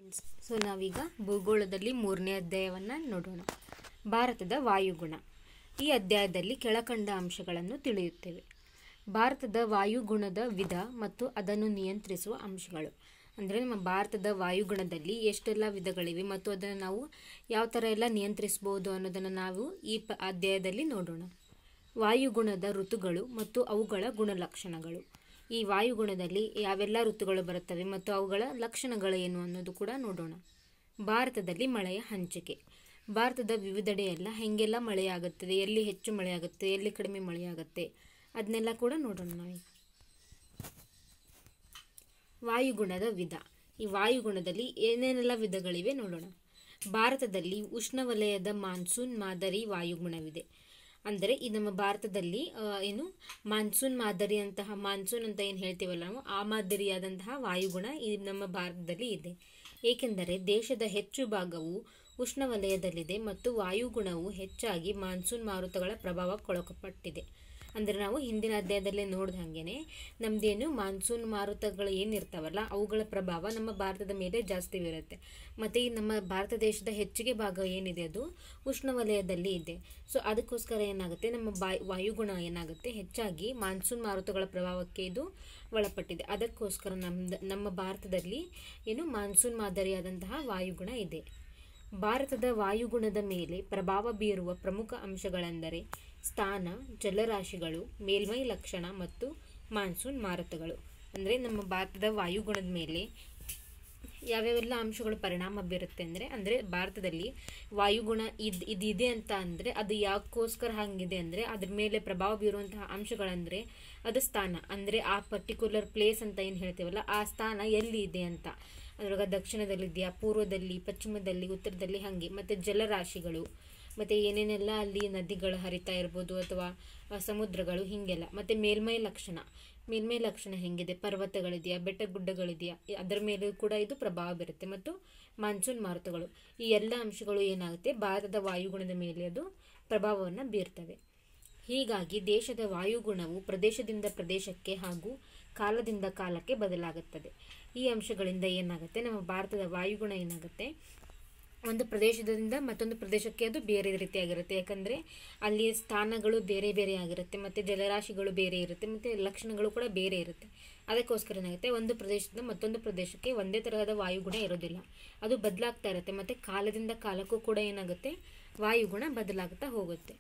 friends so ನಾವೀಗ ಭೂಗೋಳದಲ್ಲಿ ಮೂರನೇ ಅಧ್ಯಾಯವನ್ನು ನೋಡೋಣ ಭಾರತದ ವಾಯುಗುಣ ಈ ಅಧ್ಯಾಯದಲ್ಲಿ ಕೆಳಕಂಡ ಅಂಶಗಳನ್ನು ತಿಳಿಯುತ್ತೇವೆ ಭಾರತದ ವಾಯುಗುಣದ ವಿಧ ಮತ್ತು ಅದನ್ನು ನಿಯಂತ್ರಿಸುವ ಅಂಶಗಳು ಅಂದರೆ ನಮ್ಮ ಭಾರತದ ವಾಯುಗುಣದಲ್ಲಿ ಎಷ್ಟೆಲ್ಲ ವಿಧಗಳಿವೆ ಮತ್ತು ಅದನ್ನು ನಾವು ಯಾವ ಥರ ಎಲ್ಲ ನಿಯಂತ್ರಿಸ್ಬೋದು ಅನ್ನೋದನ್ನು ನಾವು ಈ ಪ ಅಧ್ಯಾಯದಲ್ಲಿ ನೋಡೋಣ ವಾಯುಗುಣದ ಋತುಗಳು ಮತ್ತು ಅವುಗಳ ಗುಣಲಕ್ಷಣಗಳು ಈ ವಾಯುಗುಣದಲ್ಲಿ ಯಾವೆಲ್ಲ ಋತುಗಳು ಬರುತ್ತವೆ ಮತ್ತು ಅವುಗಳ ಲಕ್ಷಣಗಳು ಏನು ಅನ್ನೋದು ಕೂಡ ನೋಡೋಣ ಭಾರತದಲ್ಲಿ ಮಳೆಯ ಹಂಚಿಕೆ ಭಾರತದ ವಿವಿಧೆಡೆಯೆಲ್ಲ ಹೆಂಗೆಲ್ಲ ಮಳೆಯಾಗುತ್ತದೆ ಎಲ್ಲಿ ಹೆಚ್ಚು ಮಳೆಯಾಗುತ್ತೆ ಎಲ್ಲಿ ಕಡಿಮೆ ಮಳೆಯಾಗುತ್ತೆ ಅದನ್ನೆಲ್ಲ ಕೂಡ ನೋಡೋಣ ನಾವೀಗ ವಾಯುಗುಣದ ವಿಧ ಈ ವಾಯುಗುಣದಲ್ಲಿ ಏನೇನೆಲ್ಲ ವಿಧಗಳಿವೆ ನೋಡೋಣ ಭಾರತದಲ್ಲಿ ಉಷ್ಣವಲಯದ ಮಾನ್ಸೂನ್ ಮಾದರಿ ವಾಯುಗುಣವಿದೆ ಅಂದರೆ ಈ ನಮ್ಮ ಭಾರತದಲ್ಲಿ ಆ, ಏನು ಮಾನ್ಸೂನ್ ಮಾದರಿ ಅಂತಹ ಮಾನ್ಸೂನ್ ಅಂತ ಏನು ಹೇಳ್ತೀವಲ್ಲ ನಾವು ಆ ಮಾದರಿಯಾದಂತಹ ವಾಯುಗುಣ ಈ ನಮ್ಮ ಭಾರತದಲ್ಲಿ ಇದೆ ಏಕೆಂದರೆ ದೇಶದ ಹೆಚ್ಚು ಭಾಗವು ಉಷ್ಣವಲಯದಲ್ಲಿದೆ ಮತ್ತು ವಾಯುಗುಣವು ಹೆಚ್ಚಾಗಿ ಮಾನ್ಸೂನ್ ಮಾರುತಗಳ ಪ್ರಭಾವಕ್ಕೊಳಪಟ್ಟಿದೆ ಅಂದರೆ ನಾವು ಹಿಂದಿನ ಅಧ್ಯಾಯದಲ್ಲೇ ನೋಡಿದ ಹಾಗೇನೆ ನಮ್ಮದೇನು ಮಾನ್ಸೂನ್ ಮಾರುತಗಳು ಏನಿರ್ತಾವಲ್ಲ ಅವುಗಳ ಪ್ರಭಾವ ನಮ್ಮ ಭಾರತದ ಮೇಲೆ ಜಾಸ್ತಿ ಇರುತ್ತೆ ಮತ್ತು ಈ ನಮ್ಮ ಭಾರತ ದೇಶದ ಹೆಚ್ಚಿಗೆ ಭಾಗ ಏನಿದೆ ಅದು ಉಷ್ಣವಲಯದಲ್ಲಿ ಇದೆ ಸೊ ಅದಕ್ಕೋಸ್ಕರ ಏನಾಗುತ್ತೆ ನಮ್ಮ ಬಾಯ್ ವಾಯುಗುಣ ಏನಾಗುತ್ತೆ ಹೆಚ್ಚಾಗಿ ಮಾನ್ಸೂನ್ ಮಾರುತಗಳ ಪ್ರಭಾವಕ್ಕೆ ಇದು ಒಳಪಟ್ಟಿದೆ ಅದಕ್ಕೋಸ್ಕರ ನಮ್ದು ನಮ್ಮ ಭಾರತದಲ್ಲಿ ಏನು ಮಾನ್ಸೂನ್ ಮಾದರಿಯಾದಂತಹ ವಾಯುಗುಣ ಇದೆ ಭಾರತದ ವಾಯುಗುಣದ ಮೇಲೆ ಪ್ರಭಾವ ಬೀರುವ ಪ್ರಮುಖ ಅಂಶಗಳೆಂದರೆ ಸ್ಥಾನ ಜಲರಾಶಿಗಳು ಮೇಲ್ಮೈ ಲಕ್ಷಣ ಮತ್ತು ಮಾನ್ಸೂನ್ ಮಾರುತಗಳು ಅಂದರೆ ನಮ್ಮ ಭಾರತದ ವಾಯುಗುಣದ ಮೇಲೆ ಯಾವ್ಯಾವೆಲ್ಲ ಅಂಶಗಳು ಪರಿಣಾಮ ಬೀರುತ್ತೆ ಅಂದರೆ ಅಂದರೆ ಭಾರತದಲ್ಲಿ ವಾಯುಗುಣ ಇದು ಇದಿದೆ ಅಂತ ಅಂದರೆ ಅದು ಯಾಕೋಸ್ಕರ ಹಾಗಿದೆ ಅಂದರೆ ಅದ್ರ ಮೇಲೆ ಪ್ರಭಾವ ಬೀರುವಂತಹ ಅಂಶಗಳಂದರೆ ಅದು ಸ್ಥಾನ ಅಂದರೆ ಆ ಪರ್ಟಿಕ್ಯುಲರ್ ಪ್ಲೇಸ್ ಅಂತ ಏನು ಹೇಳ್ತೀವಲ್ಲ ಆ ಸ್ಥಾನ ಎಲ್ಲಿ ಇದೆ ಅಂತ ಅದ್ರೊಳಗೆ ದಕ್ಷಿಣದಲ್ಲಿದೆಯಾ ಪೂರ್ವದಲ್ಲಿ ಪಶ್ಚಿಮದಲ್ಲಿ ಉತ್ತರದಲ್ಲಿ ಹಾಗೆ ಮತ್ತು ಜಲರಾಶಿಗಳು ಮತ್ತು ಏನೇನೆಲ್ಲ ಅಲ್ಲಿ ನದಿಗಳು ಹರಿತಾ ಇರ್ಬೋದು ಅಥವಾ ಆ, ಸಮುದ್ರಗಳು ಹೀಗೆಲ್ಲ ಮತ್ತು ಮೇಲ್ಮೈ ಲಕ್ಷಣ ಮೇಲ್ಮೈ ಲಕ್ಷಣ ಹೆಂಗಿದೆ ಪರ್ವತಗಳಿದೆಯಾ ಬೆಟ್ಟ ಗುಡ್ಡಗಳಿದೆಯಾ ಇ- ಅದರ ಮೇಲೂ ಕೂಡ ಇದು ಪ್ರಭಾವ ಬೀರುತ್ತೆ ಮತ್ತು ಮಾನ್ಸೂನ್ ಮಾರುತಗಳು ಈ ಎಲ್ಲ ಅಂಶಗಳು ಏನಾಗುತ್ತೆ ಭಾರತದ ವಾಯುಗುಣದ ಮೇಲೆ ಅದು ಪ್ರಭಾವವನ್ನು ಬೀರ್ತವೆ ಹೀಗಾಗಿ ದೇಶದ ವಾಯುಗುಣವು ಪ್ರದೇಶದಿಂದ ಪ್ರದೇಶಕ್ಕೆ ಹಾಗೂ ಕಾಲದಿಂದ ಕಾಲಕ್ಕೆ ಬದಲಾಗುತ್ತದೆ ಈ ಅಂಶಗಳಿಂದ ಏನಾಗುತ್ತೆ ನಮ್ಮ ಭಾರತದ ವಾಯುಗುಣ ಏನಾಗುತ್ತೆ ಒಂದು ಪ್ರದೇಶದಿಂದ ಮತ್ತೊಂದು ಪ್ರದೇಶಕ್ಕೆ ಅದು ಬೇರೆ ರೀತಿಯಾಗಿರುತ್ತೆ ಯಾಕಂದರೆ ಅಲ್ಲಿ ಸ್ಥಾನಗಳು ಬೇರೆ ಬೇರೆ ಆಗಿರುತ್ತೆ ಮತ್ತು ಜಲರಾಶಿಗಳು ಬೇರೆ ಇರುತ್ತೆ ಮತ್ತು ಲಕ್ಷಣಗಳು ಕೂಡ ಬೇರೆ ಇರುತ್ತೆ ಅದಕ್ಕೋಸ್ಕರ ಏನಾಗುತ್ತೆ ಒಂದು ಪ್ರದೇಶದಿಂದ ಮತ್ತೊಂದು ಪ್ರದೇಶಕ್ಕೆ ಒಂದೇ ತರಹದ ವಾಯುಗುಣ ಇರೋದಿಲ್ಲ ಅದು ಬದಲಾಗ್ತಾ ಇರುತ್ತೆ ಮತ್ತು ಕಾಲದಿಂದ ಕಾಲಕ್ಕೂ ಕೂಡ ಏನಾಗುತ್ತೆ ವಾಯುಗುಣ ಬದಲಾಗ್ತಾ ಹೋಗುತ್ತೆ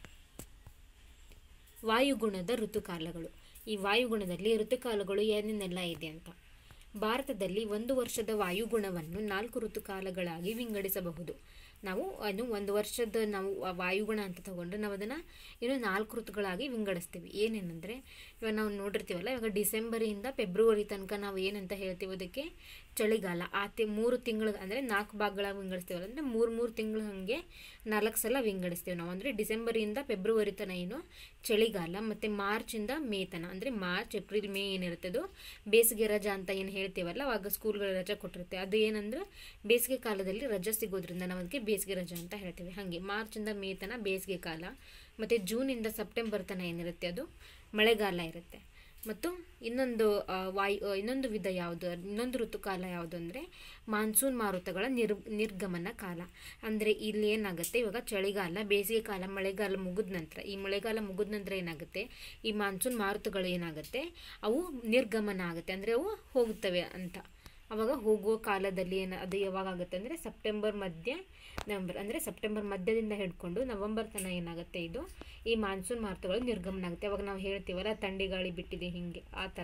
ವಾಯುಗುಣದ ಋತುಕಾಲಗಳು ಈ ವಾಯುಗುಣದಲ್ಲಿ ಋತುಕಾಲಗಳು ಏನೇನೆಲ್ಲ ಇದೆ ಅಂತ ಭಾರತದಲ್ಲಿ ಒಂದು ವರ್ಷದ ವಾಯುಗುಣವನ್ನು ನಾಲ್ಕು ಋತುಕಾಲಗಳಾಗಿ ವಿಂಗಡಿಸಬಹುದು ನಾವು ಏನು ಒಂದು ವರ್ಷದ ನಾವು ಆ ವಾಯುಗುಣ ಅಂತ ತಗೊಂಡ್ರೆ ನಾವು ಅದನ್ನು ಏನು ನಾಲ್ಕು ಋತುಗಳಾಗಿ ವಿಂಗಡಿಸ್ತೀವಿ ಏನೇನೆಂದರೆ ಇವಾಗ ನಾವು ನೋಡಿರ್ತೀವಲ್ಲ ಇವಾಗ ಡಿಸೆಂಬರಿಂದ ಫೆಬ್ರವರಿ ತನಕ ನಾವು ಏನಂತ ಹೇಳ್ತೀವಿ ಅದಕ್ಕೆ ಚಳಿಗಾಲ ಆ ತಿ ಮೂರು ತಿಂಗಳು ಅಂದರೆ ನಾಲ್ಕು ಭಾಗಗಳಾಗಿ ವಿಂಗಡಿಸ್ತೀವಲ್ಲ ಅಂದರೆ ಮೂರು ಮೂರು ತಿಂಗಳು ಹಾಗೆ ನಾಲ್ಕು ಸಲ ವಿಂಗಡಿಸ್ತೀವಿ ನಾವು ಅಂದರೆ ಡಿಸೆಂಬರಿಂದ ಫೆಬ್ರವರಿ ತನಕ ಏನು ಚಳಿಗಾಲ ಮತ್ತು ಮಾರ್ಚಿಂದ ಮೇ ತನಕ ಅಂದರೆ ಮಾರ್ಚ್ ಏಪ್ರಿಲ್ ಮೇ ಏನಿರುತ್ತೆ ಅದು ಬೇಸಿಗೆ ರಜಾ ಅಂತ ಏನು ಹೇಳ್ತೀವಲ್ಲ ಅವಾಗ ಸ್ಕೂಲ್ಗಳ ರಜೆ ಕೊಟ್ಟಿರುತ್ತೆ ಅದು ಏನಂದ್ರೆ ಬೇಸಿಗೆ ಕಾಲದಲ್ಲಿ ರಜೆ ಸಿಗೋದ್ರಿಂದ ನಾವು ಅದಕ್ಕೆ ಬೇಸಿಗೆ ರಜೆ ಅಂತ ಹೇಳ್ತೀವಿ ಹಾಗೆ ಮಾರ್ಚಿಂದ ಮೇ ತನಕ ಬೇಸಿಗೆ ಕಾಲ ಮತ್ತು ಜೂನಿಂದ ಸೆಪ್ಟೆಂಬರ್ ತನಕ ಏನಿರುತ್ತೆ ಅದು ಮಳೆಗಾಲ ಇರುತ್ತೆ ಮತ್ತು ಇನ್ನೊಂದು ಆ, ವಾಯು ಆ, ಇನ್ನೊಂದು ವಿಧ ಯಾವುದು ಇನ್ನೊಂದು ಋತುಕಾಲ ಯಾವುದು ಅಂದರೆ ಮಾನ್ಸೂನ್ ಮಾರುತಗಳ ನಿರ್ ನಿರ್ಗಮನ ಕಾಲ ಅಂದರೆ ಇಲ್ಲಿ ಏನಾಗುತ್ತೆ ಇವಾಗ ಚಳಿಗಾಲ ಬೇಸಿಗೆ ಕಾಲ ಮಳೆಗಾಲ ಮುಗಿದ ನಂತರ ಈ ಮಳೆಗಾಲ ಮುಗಿದ ನಂತರ ಏನಾಗುತ್ತೆ ಈ ಮಾನ್ಸೂನ್ ಮಾರುತಗಳು ಏನಾಗುತ್ತೆ ಅವು ನಿರ್ಗಮನ ಆಗುತ್ತೆ ಅಂದರೆ ಅವು ಹೋಗುತ್ತವೆ ಅಂತ ಅವಾಗ ಹೋಗುವ ಕಾಲದಲ್ಲಿ ಏನು ಅದು ಯಾವಾಗ ಆಗುತ್ತೆ ಅಂದರೆ ಸೆಪ್ಟೆಂಬರ್ ಮಧ್ಯ ನವೆಂಬರ್ ಅಂದರೆ ಸೆಪ್ಟೆಂಬರ್ ಮಧ್ಯದಿಂದ ಹಿಡ್ಕೊಂಡು ನವೆಂಬರ್ ತನಕ ಏನಾಗುತ್ತೆ ಇದು ಈ ಮಾನ್ಸೂನ್ ಮಾರುತಗಳು ನಿರ್ಗಮನ ಆಗುತ್ತೆ ಅವಾಗ ನಾವು ಹೇಳ್ತೀವಲ್ಲ ಥಂಡಿ ಗಾಳಿ ಬಿಟ್ಟಿದೆ ಹೀಗೆ ಆ ಥರ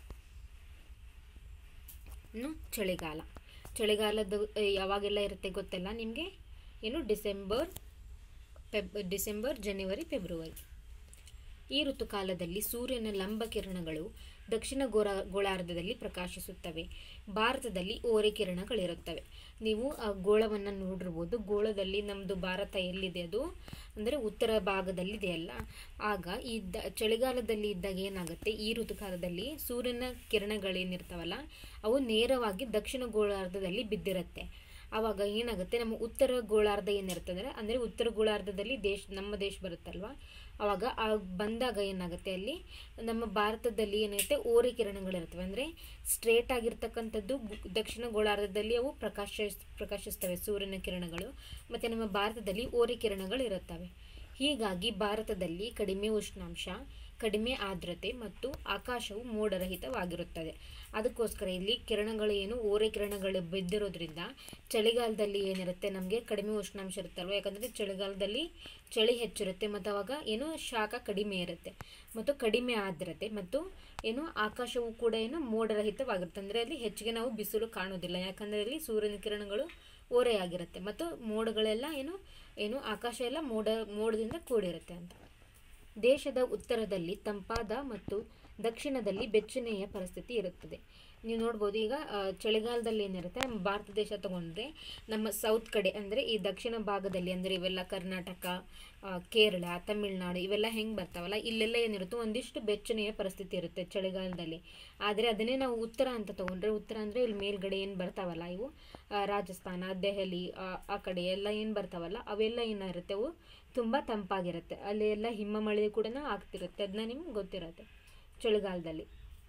ಇನ್ನು ಚಳಿಗಾಲ ಚಳಿಗಾಲದ ಆ, ಯಾವಾಗೆಲ್ಲ ಇರುತ್ತೆ ಗೊತ್ತಲ್ಲ ನಿಮಗೆ ಏನು ಡಿಸೆಂಬರ್ ಫೆಬ್ ಡಿಸೆಂಬರ್ ಜನವರಿ ಫೆಬ್ರವರಿ ಈ ಋತುಕಾಲದಲ್ಲಿ ಸೂರ್ಯನ ಲಂಬ ಕಿರಣಗಳು ದಕ್ಷಿಣ ಗೋರ ಗೋಳಾರ್ಧದಲ್ಲಿ ಪ್ರಕಾಶಿಸುತ್ತವೆ ಭಾರತದಲ್ಲಿ ಓರೆ ಕಿರಣಗಳಿರುತ್ತವೆ ನೀವು ಆ ಗೋಳವನ್ನು ನೋಡಿರ್ಬೋದು ಗೋಳದಲ್ಲಿ ನಮ್ಮದು ಭಾರತ ಎಲ್ಲಿದೆ ಅದು ಅಂದರೆ ಉತ್ತರ ಭಾಗದಲ್ಲಿದೆ ಅಲ್ಲ ಆಗ ಈ ದ ಚಳಿಗಾಲದಲ್ಲಿ ಇದ್ದಾಗ ಏನಾಗುತ್ತೆ ಈ ಋತುಕಾಲದಲ್ಲಿ ಸೂರ್ಯನ ಕಿರಣಗಳೇನಿರ್ತಾವಲ್ಲ ಅವು ನೇರವಾಗಿ ದಕ್ಷಿಣ ಗೋಳಾರ್ಧದಲ್ಲಿ ಬಿದ್ದಿರುತ್ತೆ ಆವಾಗ ಏನಾಗುತ್ತೆ ನಮ್ಮ ಉತ್ತರ ಗೋಳಾರ್ಧ ಏನಿರುತ್ತೆ ಅಂದರೆ ಅಂದರೆ ಉತ್ತರ ಗೋಳಾರ್ಧದಲ್ಲಿ ದೇಶ ನಮ್ಮ ದೇಶ ಬರುತ್ತಲ್ವ ಆವಾಗ ಆ ಬಂದಾಗ ಏನಾಗುತ್ತೆ ಅಲ್ಲಿ ನಮ್ಮ ಭಾರತದಲ್ಲಿ ಏನಾಗುತ್ತೆ ಓರೆ ಕಿರಣಗಳಿರ್ತವೆ ಅಂದರೆ ಸ್ಟ್ರೇಟ್ ಆಗಿರ್ತಕ್ಕಂಥದ್ದು ಗು- ದಕ್ಷಿಣ ಗೋಳಾರ್ಧದಲ್ಲಿ ಅವು ಪ್ರಕಾಶ ಪ್ರಕಾಶಿಸ್ತವೆ ಸೂರ್ಯನ ಕಿರಣಗಳು ಮತ್ತು ನಮ್ಮ ಭಾರತದಲ್ಲಿ ಓರೆ ಕಿರಣಗಳು ಇರುತ್ತವೆ ಹೀಗಾಗಿ ಭಾರತದಲ್ಲಿ ಕಡಿಮೆ ಉಷ್ಣಾಂಶ ಕಡಿಮೆ ಆರ್ದ್ರತೆ ಮತ್ತು ಆಕಾಶವು ಮೋಡರಹಿತವಾಗಿರುತ್ತದೆ ಅದಕ್ಕೋಸ್ಕರ ಇಲ್ಲಿ ಕಿರಣಗಳು ಏನು ಓರೆ ಕಿರಣಗಳು ಬಿದ್ದಿರೋದ್ರಿಂದ ಚಳಿಗಾಲದಲ್ಲಿ ಏನಿರುತ್ತೆ ನಮಗೆ ಕಡಿಮೆ ಉಷ್ಣಾಂಶ ಇರುತ್ತಲ್ವ ಯಾಕಂದರೆ ಚಳಿಗಾಲದಲ್ಲಿ ಚಳಿ ಹೆಚ್ಚಿರುತ್ತೆ ಮತ್ತು ಅವಾಗ ಏನು ಶಾಖ ಕಡಿಮೆ ಇರುತ್ತೆ ಮತ್ತು ಕಡಿಮೆ ಆರ್ದ್ರತೆ ಮತ್ತು ಏನು ಆಕಾಶವು ಕೂಡ ಏನು ಮೋಡರಹಿತವಾಗಿರುತ್ತೆ ಅಂದರೆ ಅಲ್ಲಿ ಹೆಚ್ಚಿಗೆ ನಾವು ಬಿಸಿಲು ಕಾಣೋದಿಲ್ಲ ಯಾಕಂದರೆ ಅಲ್ಲಿ ಸೂರ್ಯನ ಕಿರಣಗಳು ಓರೆಯಾಗಿರುತ್ತೆ ಮತ್ತು ಮೋಡಗಳೆಲ್ಲ ಏನು ಏನು ಆಕಾಶ ಎಲ್ಲ ಮೋಡ ಮೋಡದಿಂದ ಕೂಡಿರುತ್ತೆ ಅಂತ ದೇಶದ ಉತ್ತರದಲ್ಲಿ ತಂಪಾದ ಮತ್ತು ದಕ್ಷಿಣದಲ್ಲಿ ಬೆಚ್ಚನೆಯ ಪರಿಸ್ಥಿತಿ ಇರುತ್ತದೆ ನೀವು ನೋಡ್ಬೋದು ಈಗ ಆ, ಚಳಿಗಾಲದಲ್ಲಿ ಏನಿರುತ್ತೆ ನಮ್ಮ ಭಾರತ ದೇಶ ತಗೊಂಡ್ರೆ ನಮ್ಮ ಸೌತ್ ಕಡೆ ಅಂದರೆ ಈ ದಕ್ಷಿಣ ಭಾಗದಲ್ಲಿ ಅಂದರೆ ಇವೆಲ್ಲ ಕರ್ನಾಟಕ ಆ, ಕೇರಳ ತಮಿಳುನಾಡು ಇವೆಲ್ಲ ಹೆಂಗೆ ಬರ್ತಾವಲ್ಲ ಇಲ್ಲೆಲ್ಲ ಏನಿರುತ್ತೆ ಒಂದಿಷ್ಟು ಬೆಚ್ಚನೆಯ ಪರಿಸ್ಥಿತಿ ಇರುತ್ತೆ ಚಳಿಗಾಲದಲ್ಲಿ ಆದರೆ ಅದನ್ನೇ ನಾವು ಉತ್ತರ ಅಂತ ತಗೊಂಡ್ರೆ ಉತ್ತರ ಅಂದರೆ ಇಲ್ಲಿ ಮೇಲ್ಗಡೆ ಏನು ಬರ್ತಾವಲ್ಲ ಇವು ಆ, ರಾಜಸ್ಥಾನ ದೆಹಲಿ ಆ, ಆ ಕಡೆ ಎಲ್ಲ ಏನು ಬರ್ತಾವಲ್ಲ ಅವೆಲ್ಲ ಏನಿರುತ್ತೆ ಅವು ತುಂಬ ತಂಪಾಗಿರುತ್ತೆ ಅಲ್ಲಿ ಎಲ್ಲ ಹಿಮ ಮಳೆ ಕೂಡ ಆಗ್ತಿರುತ್ತೆ ಅದನ್ನ ನಿಮ್ಗೆ ಗೊತ್ತಿರುತ್ತೆ ಚಳಿಗಾಲದಲ್ಲಿ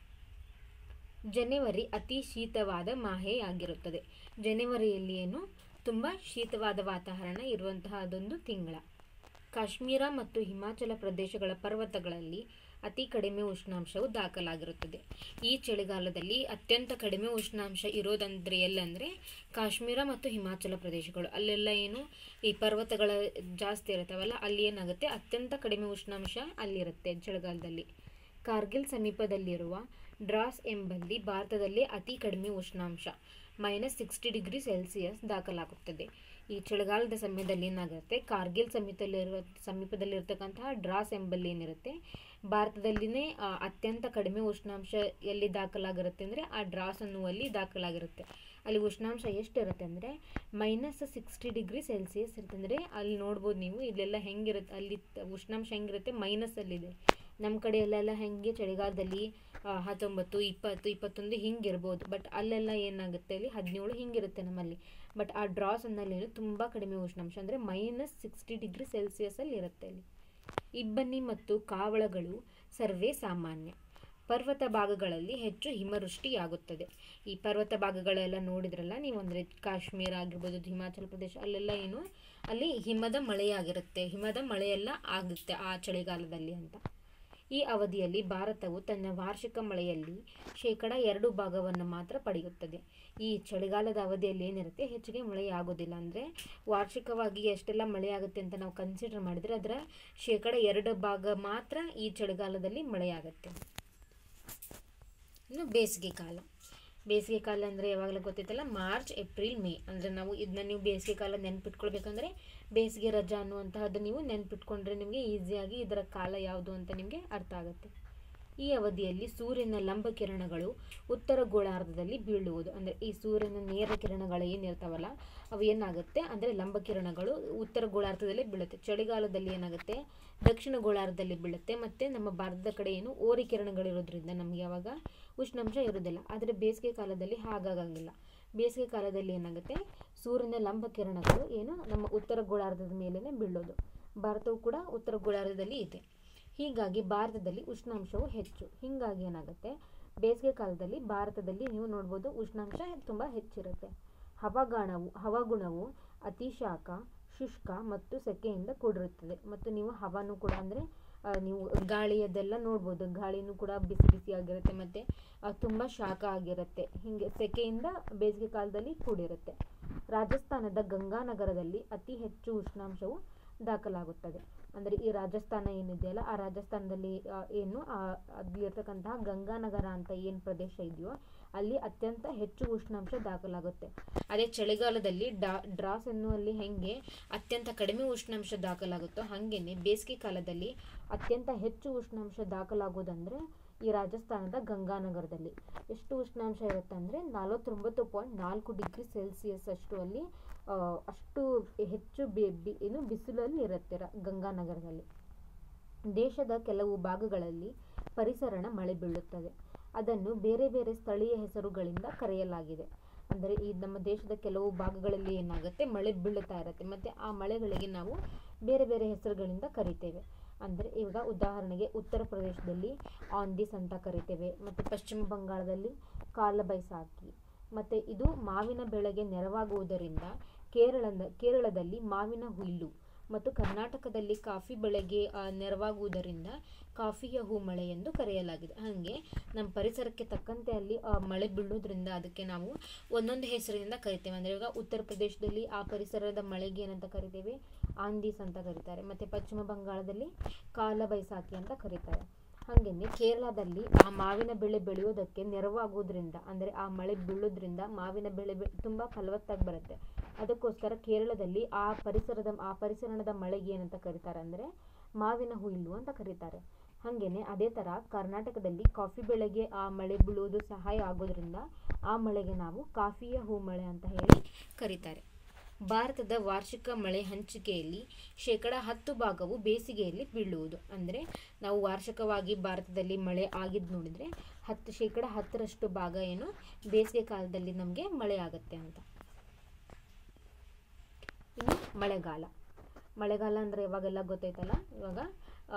ಜನವರಿ ಅತಿ ಶೀತವಾದ ಮಾಹೆಯಾಗಿರುತ್ತದೆ ಜನವರಿಯಲ್ಲಿ ಏನು ತುಂಬ ಶೀತವಾದ ವಾತಾವರಣ ಇರುವಂತಹ ಅದೊಂದು ತಿಂಗಳ ಕಾಶ್ಮೀರ ಮತ್ತು ಹಿಮಾಚಲ ಪ್ರದೇಶಗಳ ಪರ್ವತಗಳಲ್ಲಿ ಅತಿ ಕಡಿಮೆ ಉಷ್ಣಾಂಶವು ದಾಖಲಾಗಿರುತ್ತದೆ ಈ ಚಳಿಗಾಲದಲ್ಲಿ ಅತ್ಯಂತ ಕಡಿಮೆ ಉಷ್ಣಾಂಶ ಇರೋದಂದ್ರೆ ಎಲ್ಲಂದರೆ ಕಾಶ್ಮೀರ ಮತ್ತು ಹಿಮಾಚಲ ಪ್ರದೇಶಗಳು ಅಲ್ಲೆಲ್ಲ ಏನು ಈ ಪರ್ವತಗಳ ಜಾಸ್ತಿ ಇರ್ತಾವಲ್ಲ ಅಲ್ಲಿ ಏನಾಗುತ್ತೆ ಅತ್ಯಂತ ಕಡಿಮೆ ಉಷ್ಣಾಂಶ ಅಲ್ಲಿರುತ್ತೆ ಚಳಿಗಾಲದಲ್ಲಿ ಕಾರ್ಗಿಲ್ ಸಮೀಪದಲ್ಲಿರುವ ಡ್ರಾಸ್ ಎಂಬಲ್ಲಿ ಭಾರತದಲ್ಲಿ ಅತಿ ಕಡಿಮೆ ಉಷ್ಣಾಂಶ ಮೈನಸ್ ಸಿಕ್ಸ್ಟಿ ಡಿಗ್ರಿ ಸೆಲ್ಸಿಯಸ್ ದಾಖಲಾಗುತ್ತದೆ ಈ ಚಳಿಗಾಲದ ಸಮಯದಲ್ಲಿ ಏನಾಗುತ್ತೆ ಕಾರ್ಗಿಲ್ ಸಮೀಪದಲ್ಲಿರುವ ಸಮೀಪದಲ್ಲಿರ್ತಕ್ಕಂತಹ ಡ್ರಾಸ್ ಎಂಬಲ್ಲಿ ಏನಿರುತ್ತೆ ಭಾರತದಲ್ಲಿನೇ ಆ, ಅತ್ಯಂತ ಕಡಿಮೆ ಉಷ್ಣಾಂಶ ಎಲ್ಲಿ ದಾಖಲಾಗಿರುತ್ತೆ ಅಂದರೆ ಆ ಡ್ರಾಸ್ ಅನ್ನುವಲ್ಲಿ ದಾಖಲಾಗಿರುತ್ತೆ ಅಲ್ಲಿ ಉಷ್ಣಾಂಶ ಎಷ್ಟಿರುತ್ತೆ ಅಂದರೆ ಮೈನಸ್ ಸಿಕ್ಸ್ಟಿ ಡಿಗ್ರಿ ಸೆಲ್ಸಿಯಸ್ ಇರುತ್ತೆ ಅಂದರೆ ಅಲ್ಲಿ ನೋಡ್ಬೋದು ನೀವು ಇಲ್ಲೆಲ್ಲ ಹೆಂಗಿರುತ್ತೆ ಅಲ್ಲಿ ತ- ಉಷ್ಣಾಂಶ ಹೆಂಗಿರುತ್ತೆ ಮೈನಸ್ಸಲ್ಲಿದೆ ನಮ್ಮ ಕಡೆ ಎಲ್ಲೆಲ್ಲ ಹೆಂಗೆ ಚಳಿಗಾಲದಲ್ಲಿ ಆ, ಹತ್ತೊಂಬತ್ತು ಇಪ್ಪತ್ತು ಇಪ್ಪತ್ತೊಂದು ಹಿಂಗಿರ್ಬೋದು ಬಟ್ ಅಲ್ಲೆಲ್ಲ ಏನಾಗುತ್ತೆ ಅಲ್ಲಿ ಹದಿನೇಳು ಹಿಂಗಿರುತ್ತೆ ನಮ್ಮಲ್ಲಿ ಬಟ್ ಆ ಡ್ರಾಸ್ ಅನ್ನಲ್ಲಿ ಏನು ತುಂಬ ಕಡಿಮೆ ಉಷ್ಣಾಂಶ ಅಂದರೆ ಮೈನಸ್ ಸಿಕ್ಸ್ಟಿ ಡಿಗ್ರಿ ಸೆಲ್ಸಿಯಸಲ್ಲಿ ಇರುತ್ತೆ ಅಲ್ಲಿ ಇಬ್ಬನಿ ಮತ್ತು ಕಾವಳಗಳು ಸರ್ವೇ ಸಾಮಾನ್ಯ ಪರ್ವತ ಭಾಗಗಳಲ್ಲಿ ಹೆಚ್ಚು ಹಿಮವೃಷ್ಟಿಯಾಗುತ್ತದೆ ಈ ಪರ್ವತ ಭಾಗಗಳೆಲ್ಲ ನೋಡಿದ್ರಲ್ಲ ನೀವು ಅಂದರೆ ಕಾಶ್ಮೀರ ಆಗಿರ್ಬೋದು ಹಿಮಾಚಲ ಪ್ರದೇಶ ಅಲ್ಲೆಲ್ಲ ಏನು ಅಲ್ಲಿ ಹಿಮದ ಮಳೆಯಾಗಿರುತ್ತೆ ಹಿಮದ ಮಳೆಯೆಲ್ಲ ಆಗುತ್ತೆ ಆ ಚಳಿಗಾಲದಲ್ಲಿ ಅಂತ ಈ ಅವಧಿಯಲ್ಲಿ ಭಾರತವು ತನ್ನ ವಾರ್ಷಿಕ ಮಳೆಯಲ್ಲಿ ಶೇಕಡ ಎರಡು ಭಾಗವನ್ನು ಮಾತ್ರ ಪಡೆಯುತ್ತದೆ ಈ ಚಳಿಗಾಲದ ಅವಧಿಯಲ್ಲಿ ಏನಿರುತ್ತೆ ಹೆಚ್ಚಿಗೆ ಮಳೆ ಆಗೋದಿಲ್ಲ ಅಂದರೆ ವಾರ್ಷಿಕವಾಗಿ ಎಷ್ಟೆಲ್ಲ ಮಳೆ ಆಗುತ್ತೆ ಅಂತ ನಾವು ಕನ್ಸಿಡರ್ ಮಾಡಿದರೆ ಅದರ ಶೇಕಡ ಎರಡು ಭಾಗ ಮಾತ್ರ ಈ ಚಳಿಗಾಲದಲ್ಲಿ ಮಳೆಯಾಗುತ್ತೆ ಇನ್ನು ಬೇಸಿಗೆ ಕಾಲ ಬೇಸಿಗೆ ಕಾಲ ಅಂದರೆ ಯಾವಾಗಲೂ ಗೊತ್ತೈತಲ್ಲ ಮಾರ್ಚ್ ಏಪ್ರಿಲ್ ಮೇ ಅಂದರೆ ನಾವು ಇದನ್ನ ನೀವು ಬೇಸಿಗೆ ಕಾಲ ನೆನ್ಪಿಟ್ಕೊಳ್ಬೇಕಂದ್ರೆ ಬೇಸಿಗೆ ರಜಾ ಅನ್ನುವಂತಹದ್ದು ನೀವು ನೆನ್ಪಿಟ್ಕೊಂಡ್ರೆ ನಿಮಗೆ ಈಸಿಯಾಗಿ ಇದರ ಕಾಲ ಯಾವುದು ಅಂತ ನಿಮಗೆ ಅರ್ಥ ಆಗುತ್ತೆ ಈ ಅವಧಿಯಲ್ಲಿ ಸೂರ್ಯನ ಲಂಬ ಕಿರಣಗಳು ಉತ್ತರ ಗೋಳಾರ್ಧದಲ್ಲಿ ಬೀಳುವುದು ಅಂದರೆ ಈ ಸೂರ್ಯನ ನೇರ ಕಿರಣಗಳು ಏನಿರ್ತಾವಲ್ಲ ಅವು ಏನಾಗುತ್ತೆ ಅಂದರೆ ಲಂಬ ಕಿರಣಗಳು ಉತ್ತರ ಗೋಳಾರ್ಧದಲ್ಲಿ ಬೀಳುತ್ತೆ ಚಳಿಗಾಲದಲ್ಲಿ ಏನಾಗುತ್ತೆ ದಕ್ಷಿಣ ಗೋಳಾರ್ಧದಲ್ಲಿ ಬೀಳುತ್ತೆ ಮತ್ತು ನಮ್ಮ ಭಾರತದ ಕಡೆ ಏನು ಓರಿ ಕಿರಣಗಳಿರೋದ್ರಿಂದ ನಮಗೆ ಯಾವಾಗ ಉಷ್ಣಾಂಶ ಇರೋದಿಲ್ಲ ಆದರೆ ಬೇಸಿಗೆ ಕಾಲದಲ್ಲಿ ಹಾಗಾಗಂಗಿಲ್ಲ ಬೇಸಿಗೆ ಕಾಲದಲ್ಲಿ ಏನಾಗುತ್ತೆ ಸೂರ್ಯನ ಲಂಬ ಕಿರಣಗಳು ಏನು ನಮ್ಮ ಉತ್ತರ ಗೋಳಾರ್ಧದ ಮೇಲೇ ಬೀಳೋದು ಭಾರತವು ಕೂಡ ಉತ್ತರ ಗೋಳಾರ್ಧದಲ್ಲಿ ಇದೆ ಹೀಗಾಗಿ ಭಾರತದಲ್ಲಿ ಉಷ್ಣಾಂಶವು ಹೆಚ್ಚು ಹೀಗಾಗಿ ಏನಾಗುತ್ತೆ ಬೇಸಿಗೆ ಕಾಲದಲ್ಲಿ ಭಾರತದಲ್ಲಿ ನೀವು ನೋಡ್ಬೋದು ಉಷ್ಣಾಂಶ ತುಂಬ ಹೆಚ್ಚಿರುತ್ತೆ ಹವಾಗಾಣವು ಹವಾಗುಣವು ಅತಿ ಶಾಖ ಶುಷ್ಕ ಮತ್ತು ಸೆಕೆಯಿಂದ ಕೂಡಿರುತ್ತದೆ ಮತ್ತು ನೀವು ಹವಾನು ಕೂಡ ಅಂದರೆ ನೀವು ಗಾಳಿಯದೆಲ್ಲ ನೋಡ್ಬೋದು ಗಾಳಿನೂ ಕೂಡ ಬಿಸಿ ಬಿಸಿಯಾಗಿರುತ್ತೆ ಮತ್ತು ತುಂಬ ಶಾಖ ಆಗಿರುತ್ತೆ ಹೀಗೆ ಸೆಕೆಯಿಂದ ಬೇಸಿಗೆ ಕಾಲದಲ್ಲಿ ಕೂಡಿರುತ್ತೆ ರಾಜಸ್ಥಾನದ ಗಂಗಾನಗರದಲ್ಲಿ ಅತಿ ಹೆಚ್ಚು ಉಷ್ಣಾಂಶವು ದಾಖಲಾಗುತ್ತದೆ ಅಂದರೆ ಈ ರಾಜಸ್ಥಾನ ಏನಿದೆಯಲ್ಲ ಆ ರಾಜಸ್ಥಾನದಲ್ಲಿ ಆ, ಏನು ಆ, ಅಲ್ಲಿರ್ತಕ್ಕಂತಹ ಗಂಗಾನಗರ ಅಂತ ಏನು ಪ್ರದೇಶ ಇದೆಯೋ ಅಲ್ಲಿ ಅತ್ಯಂತ ಹೆಚ್ಚು ಉಷ್ಣಾಂಶ ದಾಖಲಾಗುತ್ತೆ ಅದೇ ಚಳಿಗಾಲದಲ್ಲಿ ಡಾ ಡ್ರಾಸ್ ಎನ್ನುವಲ್ಲಿ ಹೆಂಗೆ ಅತ್ಯಂತ ಕಡಿಮೆ ಉಷ್ಣಾಂಶ ದಾಖಲಾಗುತ್ತೋ ಹಾಗೇನೆ ಬೇಸಿಗೆ ಕಾಲದಲ್ಲಿ ಅತ್ಯಂತ ಹೆಚ್ಚು ಉಷ್ಣಾಂಶ ದಾಖಲಾಗೋದಂದರೆ ಈ ರಾಜಸ್ಥಾನದ ಗಂಗಾನಗರದಲ್ಲಿ ಎಷ್ಟು ಉಷ್ಣಾಂಶ ಇರುತ್ತೆ ಅಂದರೆ ನಲವತ್ತೊಂಬತ್ತು ಪಾಯಿಂಟ್ ನಾಲ್ಕು ಡಿಗ್ರಿ ಸೆಲ್ಸಿಯಸ್ ಅಷ್ಟು ಅಲ್ಲಿ ಆ, ಅಷ್ಟು ಹೆಚ್ಚು ಬಿ ಬಿ- ಏನು ಬಿಸಿಲಲ್ಲಿ ಇರುತ್ತೆ ರ- ಗಂಗಾನಗರದಲ್ಲಿ ದೇಶದ ಕೆಲವು ಭಾಗಗಳಲ್ಲಿ ಪರಿಸರಣ ಮಳೆ ಬೀಳುತ್ತದೆ ಅದನ್ನು ಬೇರೆ ಬೇರೆ ಸ್ಥಳೀಯ ಹೆಸರುಗಳಿಂದ ಕರೆಯಲಾಗಿದೆ ಅಂದರೆ ಈ ನಮ್ಮ ದೇಶದ ಕೆಲವು ಭಾಗಗಳಲ್ಲಿ ಏನಾಗುತ್ತೆ ಮಳೆ ಬೀಳುತ್ತಾ ಇರುತ್ತೆ ಮತ್ತು ಆ ಮಳೆಗಳಿಗೆ ನಾವು ಬೇರೆ ಬೇರೆ ಹೆಸರುಗಳಿಂದ ಕರಿತೇವೆ ಅಂದರೆ ಇವಾಗ ಉದಾಹರಣೆಗೆ ಉತ್ತರ ಪ್ರದೇಶದಲ್ಲಿ ಆಂದಿಸ್ ಅಂತ ಕರಿತೇವೆ ಮತ್ತು ಪಶ್ಚಿಮ ಬಂಗಾಳದಲ್ಲಿ ಕಾಲಬೈಸಾಖಿ ಮತ್ತು ಇದು ಮಾವಿನ ಬೆಳೆಗೆ ನೆರವಾಗುವುದರಿಂದ ಕೇರಳದ ಕೇರಳದಲ್ಲಿ ಮಾವಿನ ಹುಲ್ಲು ಮತ್ತು ಕರ್ನಾಟಕದಲ್ಲಿ ಕಾಫಿ ಬೆಳೆಗೆ ಆ, ನೆರವಾಗುವುದರಿಂದ ಕಾಫಿಯ ಹೂ ಮಳೆ ಎಂದು ಕರೆಯಲಾಗಿದೆ ಹಾಗೆ ನಮ್ಮ ಪರಿಸರಕ್ಕೆ ತಕ್ಕಂತೆ ಅಲ್ಲಿ ಆ, ಮಳೆ ಬೀಳೋದ್ರಿಂದ ಅದಕ್ಕೆ ನಾವು ಒಂದೊಂದು ಹೆಸರಿನಿಂದ ಕರಿತೇವೆ ಅಂದರೆ ಇವಾಗ ಉತ್ತರ ಪ್ರದೇಶದಲ್ಲಿ ಆ ಪರಿಸರದ ಮಳೆಗೆ ಏನಂತ ಕರಿತೇವೆ ಆಂದೀಸ್ ಅಂತ ಕರೀತಾರೆ ಮತ್ತು ಪಶ್ಚಿಮ ಬಂಗಾಳದಲ್ಲಿ ಕಾಲ ಬೈಸಾಖಿ ಅಂತ ಕರೀತಾರೆ ಹಾಗೆಯೇ ಕೇರಳದಲ್ಲಿ ಆ ಮಾವಿನ ಬೆಳೆ ಬೆಳೆಯೋದಕ್ಕೆ ನೆರವಾಗೋದ್ರಿಂದ ಅಂದರೆ ಆ ಮಳೆ ಬೀಳೋದ್ರಿಂದ ಮಾವಿನ ಬೆಳೆ ಬೆ ತುಂಬ ಫಲವತ್ತಾಗಿ ಬರುತ್ತೆ ಅದಕ್ಕೋಸ್ಕರ ಕೇರಳದಲ್ಲಿ ಆ ಪರಿಸರದ ಆ ಪರಿಸರದ ಮಳೆಗೆ ಏನಂತ ಕರೀತಾರೆ ಅಂದರೆ ಮಾವಿನ ಹುಲ್ಲು ಅಂತ ಕರೀತಾರೆ ಹಾಗೆಯೇ ಅದೇ ಥರ ಕರ್ನಾಟಕದಲ್ಲಿ ಕಾಫಿ ಬೆಳೆಗೆ ಆ ಮಳೆ ಬೀಳುವುದು ಸಹಾಯ ಆಗೋದ್ರಿಂದ ಆ ಮಳೆಗೆ ನಾವು ಕಾಫಿಯ ಹೂ ಮಳೆ ಅಂತ ಹೇಳಿ ಕರೀತಾರೆ ಭಾರತದ ವಾರ್ಷಿಕ ಮಳೆ ಹಂಚಿಕೆಯಲ್ಲಿ ಶೇಕಡ ಹತ್ತು ಭಾಗವು ಬೇಸಿಗೆಯಲ್ಲಿ ಬೀಳುವುದು ಅಂದರೆ ನಾವು ವಾರ್ಷಿಕವಾಗಿ ಭಾರತದಲ್ಲಿ ಮಳೆ ಆಗಿದ್ದು ನೋಡಿದರೆ ಹತ್ತು ಶೇಕಡ ಹತ್ತರಷ್ಟು ಭಾಗ ಏನು ಬೇಸಿಗೆ ಕಾಲದಲ್ಲಿ ನಮಗೆ ಮಳೆ ಆಗುತ್ತೆ ಅಂತ ಇನ್ನು ಮಳೆಗಾಲ ಮಳೆಗಾಲ ಅಂದರೆ ಇವಾಗೆಲ್ಲ ಗೊತ್ತೈತಲ್ಲ ಇವಾಗ ಆ,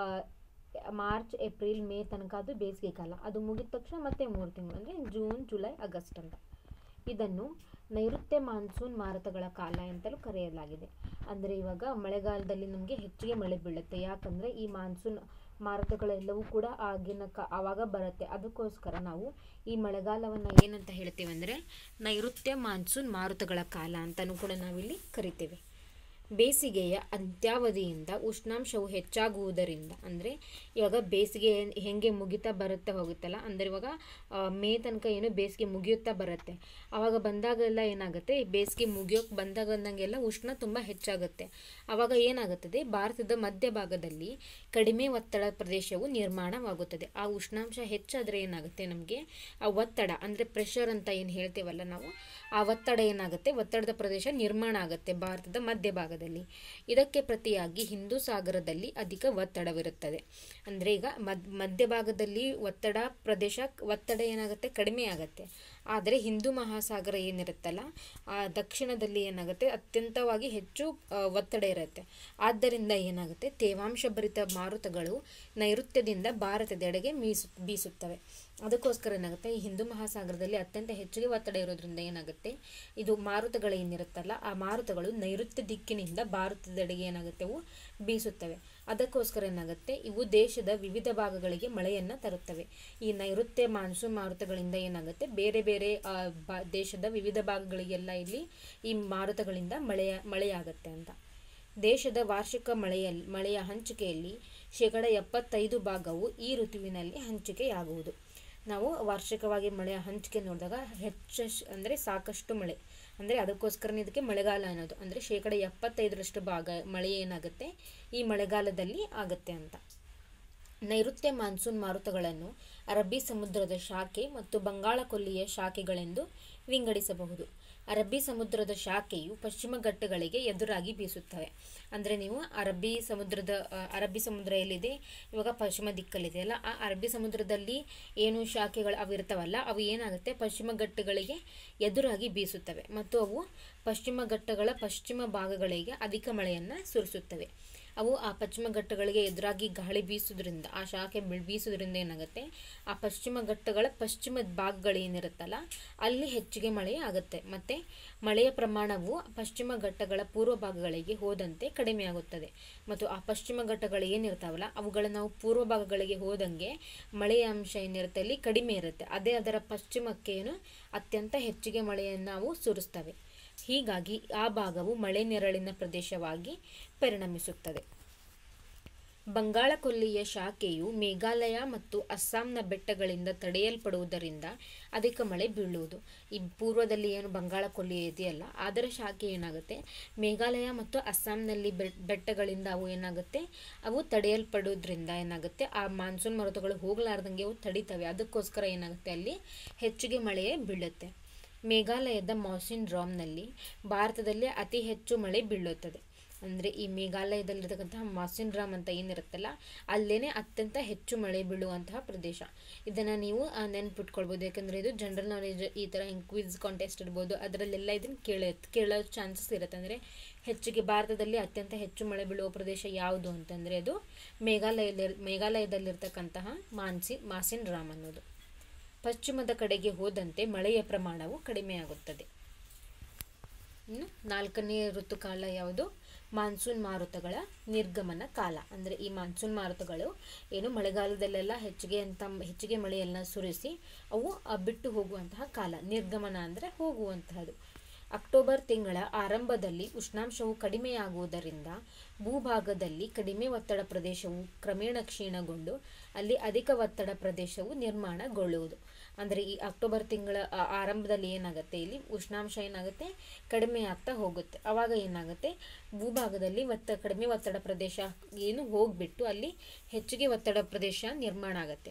ಮಾರ್ಚ್ ಏಪ್ರಿಲ್ ಮೇ ತನಕ ಅದು ಬೇಸಿಗೆ ಕಾಲ ಅದು ಮುಗಿದ ತಕ್ಷಣ ಮತ್ತೆ ಮೂರು ತಿಂಗಳು ಅಂದರೆ ಜೂನ್ ಜುಲೈ ಆಗಸ್ಟ್ ಅಂತ ಇದನ್ನು ನೈಋತ್ಯ ಮಾನ್ಸೂನ್ ಮಾರುತಗಳ ಕಾಲ ಅಂತಲೂ ಕರೆಯಲಾಗಿದೆ ಅಂದರೆ ಇವಾಗ ಮಳೆಗಾಲದಲ್ಲಿ ನಮಗೆ ಹೆಚ್ಚಿಗೆ ಮಳೆ ಬೀಳುತ್ತೆ ಯಾಕಂದರೆ ಈ ಮಾನ್ಸೂನ್ ಮಾರುತಗಳೆಲ್ಲವೂ ಕೂಡ ಆಗಿನ ಕ ಆವಾಗ ಬರುತ್ತೆ ಅದಕ್ಕೋಸ್ಕರ ನಾವು ಈ ಮಳೆಗಾಲವನ್ನು ಏನಂತ ಹೇಳ್ತೇವೆ ಅಂದರೆ ನೈಋತ್ಯ ಮಾನ್ಸೂನ್ ಮಾರುತಗಳ ಕಾಲ ಅಂತಲೂ ಕೂಡ ನಾವಿಲ್ಲಿ ಕರಿತೇವೆ ಬೇಸಿಗೆಯ ಅಂತ್ಯಾವಧಿಯಿಂದ ಉಷ್ಣಾಂಶವು ಹೆಚ್ಚಾಗುವುದರಿಂದ ಅಂದರೆ ಇವಾಗ ಬೇಸಿಗೆ ಏನ್- ಹೆಂಗೆ ಮುಗಿತಾ ಬರುತ್ತಾ ಹೋಗುತ್ತಲ್ಲ ಅಂದರೆ ಇವಾಗ ಆ, ಮೇ ತನಕ ಏನು ಬೇಸಿಗೆ ಮುಗಿಯುತ್ತಾ ಬರುತ್ತೆ ಆವಾಗ ಬಂದಾಗೆಲ್ಲ ಏನಾಗುತ್ತೆ ಈ ಬೇಸಿಗೆ ಮುಗಿಯೋಕೆ ಬಂದಾಗ ಬಂದಂಗೆಲ್ಲ ಉಷ್ಣ ತುಂಬ ಹೆಚ್ಚಾಗುತ್ತೆ ಆವಾಗ ಏನಾಗುತ್ತದೆ ಭಾರತದ ಮಧ್ಯಭಾಗದಲ್ಲಿ ಕಡಿಮೆ ಒತ್ತಡ ಪ್ರದೇಶವು ನಿರ್ಮಾಣವಾಗುತ್ತದೆ ಆ ಉಷ್ಣಾಂಶ ಹೆಚ್ಚಾದರೆ ಏನಾಗುತ್ತೆ ನಮಗೆ ಆ ಒತ್ತಡ ಅಂದರೆ ಪ್ರೆಷರ್ ಅಂತ ಏನು ಹೇಳ್ತೇವಲ್ಲ ನಾವು ಆ ಒತ್ತಡ ಏನಾಗುತ್ತೆ ಒತ್ತಡದ ಪ್ರದೇಶ ನಿರ್ಮಾಣ ಆಗುತ್ತೆ ಭಾರತದ ಮಧ್ಯಭಾಗದಲ್ಲಿ ಇದಕ್ಕೆ ಪ್ರತಿಯಾಗಿ ಹಿಂದೂ ಸಾಗರದಲ್ಲಿ ಅಧಿಕ ಒತ್ತಡವಿರುತ್ತದೆ ಅಂದರೆ ಈಗ ಮದ್ ಮಧ್ಯಭಾಗದಲ್ಲಿ ಒತ್ತಡ ಪ್ರದೇಶ ಒತ್ತಡ ಏನಾಗುತ್ತೆ ಕಡಿಮೆ ಆಗುತ್ತೆ ಆದರೆ ಹಿಂದೂ ಮಹಾಸಾಗರ ಏನಿರುತ್ತಲ್ಲ ಆ ದಕ್ಷಿಣದಲ್ಲಿ ಏನಾಗುತ್ತೆ ಅತ್ಯಂತವಾಗಿ ಹೆಚ್ಚು ಆ, ಒತ್ತಡ ಇರುತ್ತೆ ಆದ್ದರಿಂದ ಏನಾಗುತ್ತೆ ತೇವಾಂಶ ಭರಿತ ಮಾರುತಗಳು ನೈಋತ್ಯದಿಂದ ಭಾರತದೆಡೆಗೆ ಮೀಸು ಬೀಸುತ್ತವೆ ಅದಕ್ಕೋಸ್ಕರ ಏನಾಗುತ್ತೆ ಈ ಹಿಂದೂ ಮಹಾಸಾಗರದಲ್ಲಿ ಅತ್ಯಂತ ಹೆಚ್ಚಿಗೆ ಒತ್ತಡ ಇರೋದ್ರಿಂದ ಏನಾಗುತ್ತೆ ಇದು ಮಾರುತಗಳು ಏನಿರುತ್ತಲ್ಲ ಆ ಮಾರುತಗಳು ನೈಋತ್ಯ ದಿಕ್ಕಿನಿಂದ ಭಾರತದೆಡೆಗೆ ಏನಾಗುತ್ತೆ ಅವು ಬೀಸುತ್ತವೆ ಅದಕ್ಕೋಸ್ಕರ ಏನಾಗುತ್ತೆ ಇವು ದೇಶದ ವಿವಿಧ ಭಾಗಗಳಿಗೆ ಮಳೆಯನ್ನು ತರುತ್ತವೆ ಈ ನೈಋತ್ಯ ಮಾನ್ಸೂನ್ ಮಾರುತಗಳಿಂದ ಏನಾಗುತ್ತೆ ಬೇರೆ ಬೇರೆ ಆ, ಬಾ ದೇಶದ ವಿವಿಧ ಭಾಗಗಳಿಗೆಲ್ಲ ಇಲ್ಲಿ ಈ ಮಾರುತಗಳಿಂದ ಮಳೆಯ ಮಳೆಯಾಗುತ್ತೆ ಅಂತ ದೇಶದ ವಾರ್ಷಿಕ ಮಳೆಯಲ್ಲಿ ಮಳೆಯ ಹಂಚಿಕೆಯಲ್ಲಿ ಶೇಕಡ ಎಪ್ಪತ್ತೈದು ಭಾಗವು ಈ ಋತುವಿನಲ್ಲಿ ಹಂಚಿಕೆಯಾಗುವುದು ನಾವು ವಾರ್ಷಿಕವಾಗಿ ಮಳೆಯ ಹಂಚಿಕೆ ನೋಡಿದಾಗ ಹೆಚ್ಚು ಅಂದರೆ ಸಾಕಷ್ಟು ಮಳೆ ಅಂದರೆ ಅದಕ್ಕೋಸ್ಕರನೇ ಇದಕ್ಕೆ ಮಳೆಗಾಲ ಅನ್ನೋದು ಅಂದರೆ ಶೇಕಡ ಎಪ್ಪತ್ತೈದರಷ್ಟು ಭಾಗ ಮಳೆ ಏನಾಗುತ್ತೆ ಈ ಮಳೆಗಾಲದಲ್ಲಿ ಆಗುತ್ತೆ ಅಂತ ನೈಋತ್ಯ ಮಾನ್ಸೂನ್ ಮಾರುತಗಳನ್ನು ಅರಬ್ಬಿ ಸಮುದ್ರದ ಶಾಖೆ ಮತ್ತು ಬಂಗಾಳ ಕೊಲ್ಲಿಯ ಶಾಖೆಗಳೆಂದು ವಿಂಗಡಿಸಬಹುದು ಅರಬ್ಬಿ ಸಮುದ್ರದ ಶಾಖೆಯು ಪಶ್ಚಿಮ ಘಟ್ಟಗಳಿಗೆ ಎದುರಾಗಿ ಬೀಸುತ್ತವೆ ಅಂದರೆ ನೀವು ಅರಬ್ಬಿ ಸಮುದ್ರದ ಆ, ಅರಬ್ಬಿ ಸಮುದ್ರ ಎಲ್ಲಿದೆ ಇವಾಗ ಪಶ್ಚಿಮ ದಿಕ್ಕಲ್ಲಿದೆ ಅಲ್ಲ ಆ ಅರಬ್ಬಿ ಸಮುದ್ರದಲ್ಲಿ ಏನು ಶಾಖೆಗಳು ಅವು ಇರ್ತಾವಲ್ಲ ಅವು ಏನಾಗುತ್ತೆ ಪಶ್ಚಿಮ ಘಟ್ಟಗಳಿಗೆ ಎದುರಾಗಿ ಬೀಸುತ್ತವೆ ಮತ್ತು ಅವು ಪಶ್ಚಿಮ ಘಟ್ಟಗಳ ಪಶ್ಚಿಮ ಭಾಗಗಳಿಗೆ ಅಧಿಕ ಮಳೆಯನ್ನು ಸುರಿಸುತ್ತವೆ ಅವು ಆ ಪಶ್ಚಿಮ ಘಟ್ಟಗಳಿಗೆ ಎದುರಾಗಿ ಗಾಳಿ ಬೀಸುವುದರಿಂದ ಆ ಶಾಖೆ ಬೀಳ್- ಬೀಸುವುದರಿಂದ ಏನಾಗುತ್ತೆ ಆ ಪಶ್ಚಿಮ ಘಟ್ಟಗಳ ಪಶ್ಚಿಮ ಭಾಗಗಳೇನಿರುತ್ತಲ್ಲ ಅಲ್ಲಿ ಹೆಚ್ಚಿಗೆ ಮಳೆ ಆಗುತ್ತೆ ಮತ್ತು ಮಳೆಯ ಪ್ರಮಾಣವು ಪಶ್ಚಿಮ ಘಟ್ಟಗಳ ಪೂರ್ವ ಭಾಗಗಳಿಗೆ ಹೋದಂತೆ ಕಡಿಮೆ ಆಗುತ್ತದೆ ಮತ್ತು ಆ ಪಶ್ಚಿಮ ಘಟ್ಟಗಳು ಏನಿರ್ತಾವಲ್ಲ ಅವುಗಳ ನಾವು ಪೂರ್ವ ಭಾಗಗಳಿಗೆ ಹೋದಂಗೆ ಮಳೆಯ ಅಂಶ ಏನಿರುತ್ತೆ ಅಲ್ಲಿ ಕಡಿಮೆ ಇರುತ್ತೆ ಅದೇ ಅದರ ಪಶ್ಚಿಮಕ್ಕೆ ಏನು ಅತ್ಯಂತ ಹೆಚ್ಚಿಗೆ ಮಳೆಯನ್ನು ನಾವು ಸುರಿಸ್ತವೆ ಹೀಗಾಗಿ ಆ ಭಾಗವು ಮಳೆ ನೆರಳಿನ ಪ್ರದೇಶವಾಗಿ ಪರಿಣಮಿಸುತ್ತದೆ ಬಂಗಾಳ ಕೊಲ್ಲಿಯ ಶಾಖೆಯು ಮೇಘಾಲಯ ಮತ್ತು ಅಸ್ಸಾಂನ ಬೆಟ್ಟಗಳಿಂದ ತಡೆಯಲ್ಪಡುವುದರಿಂದ ಅಧಿಕ ಮಳೆ ಬೀಳುವುದು ಈ ಪೂರ್ವದಲ್ಲಿ ಏನು ಬಂಗಾಳ ಕೊಲ್ಲಿ ಇದೆಯಲ್ಲ ಅದರ ಶಾಖೆ ಏನಾಗುತ್ತೆ ಮೇಘಾಲಯ ಮತ್ತು ಅಸ್ಸಾಂನಲ್ಲಿ ಬೆಟ್- ಬೆಟ್ಟಗಳಿಂದ ಅವು ಏನಾಗುತ್ತೆ ಅವು ತಡೆಯಲ್ಪಡೋದ್ರಿಂದ ಏನಾಗುತ್ತೆ ಆ ಮಾನ್ಸೂನ್ ಮಾರುತಗಳು ಹೋಗಲಾರ್ದಂಗೆ ಅವು ತಡಿತವೆ ಅದಕ್ಕೋಸ್ಕರ ಏನಾಗುತ್ತೆ ಅಲ್ಲಿ ಹೆಚ್ಚಿಗೆ ಮಳೆ ಬೀಳುತ್ತೆ ಮೇಘಾಲಯದ ಮೌಸಿನ್ ಡ್ರಾಮ್ನಲ್ಲಿ ಭಾರತದಲ್ಲಿ ಅತಿ ಹೆಚ್ಚು ಮಳೆ ಬೀಳುತ್ತದೆ ಅಂದರೆ ಈ ಮೇಘಾಲಯದಲ್ಲಿರ್ತಕ್ಕಂತಹ ಮಾಸಿನ್ ರಾಮ್ ಅಂತ ಏನಿರುತ್ತಲ್ಲ ಅಲ್ಲೇನೆ ಅತ್ಯಂತ ಹೆಚ್ಚು ಮಳೆ ಬೀಳುವಂತಹ ಪ್ರದೇಶ ಇದನ್ನು ನೀವು ಆ, ನೆನ್ಪಿಟ್ಕೊಳ್ಬೋದು ಯಾಕಂದರೆ ಇದು ಜನರಲ್ ನಾಲೆಜ್ ಈ ಥರ ಹಿಂಗೆ ಕ್ವಿಜ್ ಕಾಂಟೆಸ್ಟ್ ಇರ್ಬೋದು ಅದರಲ್ಲೆಲ್ಲ ಇದನ್ನು ಕೇಳ ಕೇಳೋ ಚಾನ್ಸಸ್ ಇರುತ್ತೆ ಅಂದರೆ ಹೆಚ್ಚಿಗೆ ಭಾರತದಲ್ಲಿ ಅತ್ಯಂತ ಹೆಚ್ಚು ಮಳೆ ಬೀಳುವ ಪ್ರದೇಶ ಯಾವುದು ಅಂತಂದರೆ ಅದು ಮೇಘಾಲಯದಲ್ಲಿ ಮೇಘಾಲಯದಲ್ಲಿರ್ತಕ್ಕಂತಹ ಮಾನ್ಸಿ ಮಾಸಿನ್ ರಾಮ್ ಅನ್ನೋದು ಪಶ್ಚಿಮದ ಕಡೆಗೆ ಹೋದಂತೆ ಮಳೆಯ ಪ್ರಮಾಣವು ಕಡಿಮೆಯಾಗುತ್ತದೆ ಇನ್ನು ನಾಲ್ಕನೇ ಋತುಕಾಲ ಯಾವುದು ಮಾನ್ಸೂನ್ ಮಾರುತಗಳ ನಿರ್ಗಮನ ಕಾಲ ಅಂದರೆ ಈ ಮಾನ್ಸೂನ್ ಮಾರುತಗಳು ಏನು ಮಳೆಗಾಲದಲ್ಲೆಲ್ಲ ಹೆಚ್ಚಿಗೆ ಅಂತ ಹೆಚ್ಚಿಗೆ ಮಳೆಯೆಲ್ಲ ಸುರಿಸಿ ಅವು ಆ, ಬಿಟ್ಟು ಹೋಗುವಂತಹ ಕಾಲ ನಿರ್ಗಮನ ಅಂದರೆ ಹೋಗುವಂತಹದ್ದು ಅಕ್ಟೋಬರ್ ತಿಂಗಳ ಆರಂಭದಲ್ಲಿ ಉಷ್ಣಾಂಶವು ಕಡಿಮೆಯಾಗುವುದರಿಂದ ಭೂಭಾಗದಲ್ಲಿ ಕಡಿಮೆ ಒತ್ತಡ ಪ್ರದೇಶವು ಕ್ರಮೇಣ ಕ್ಷೀಣಗೊಂಡು ಅಲ್ಲಿ ಅಧಿಕ ಒತ್ತಡ ಪ್ರದೇಶವು ನಿರ್ಮಾಣಗೊಳ್ಳುವುದು ಅಂದರೆ ಈ ಅಕ್ಟೋಬರ್ ತಿಂಗಳ ಆ- ಆರಂಭದಲ್ಲಿ ಏನಾಗುತ್ತೆ ಇಲ್ಲಿ ಉಷ್ಣಾಂಶ ಏನಾಗುತ್ತೆ ಕಡಿಮೆ ಆಗ್ತಾ ಹೋಗುತ್ತೆ ಆವಾಗ ಏನಾಗುತ್ತೆ ಭೂಭಾಗದಲ್ಲಿ ಒತ್ತ ಕಡಿಮೆ ಒತ್ತಡ ಪ್ರದೇಶ ಏನು ಹೋಗ್ಬಿಟ್ಟು ಅಲ್ಲಿ ಹೆಚ್ಚಿಗೆ ಒತ್ತಡ ಪ್ರದೇಶ ನಿರ್ಮಾಣ ಆಗುತ್ತೆ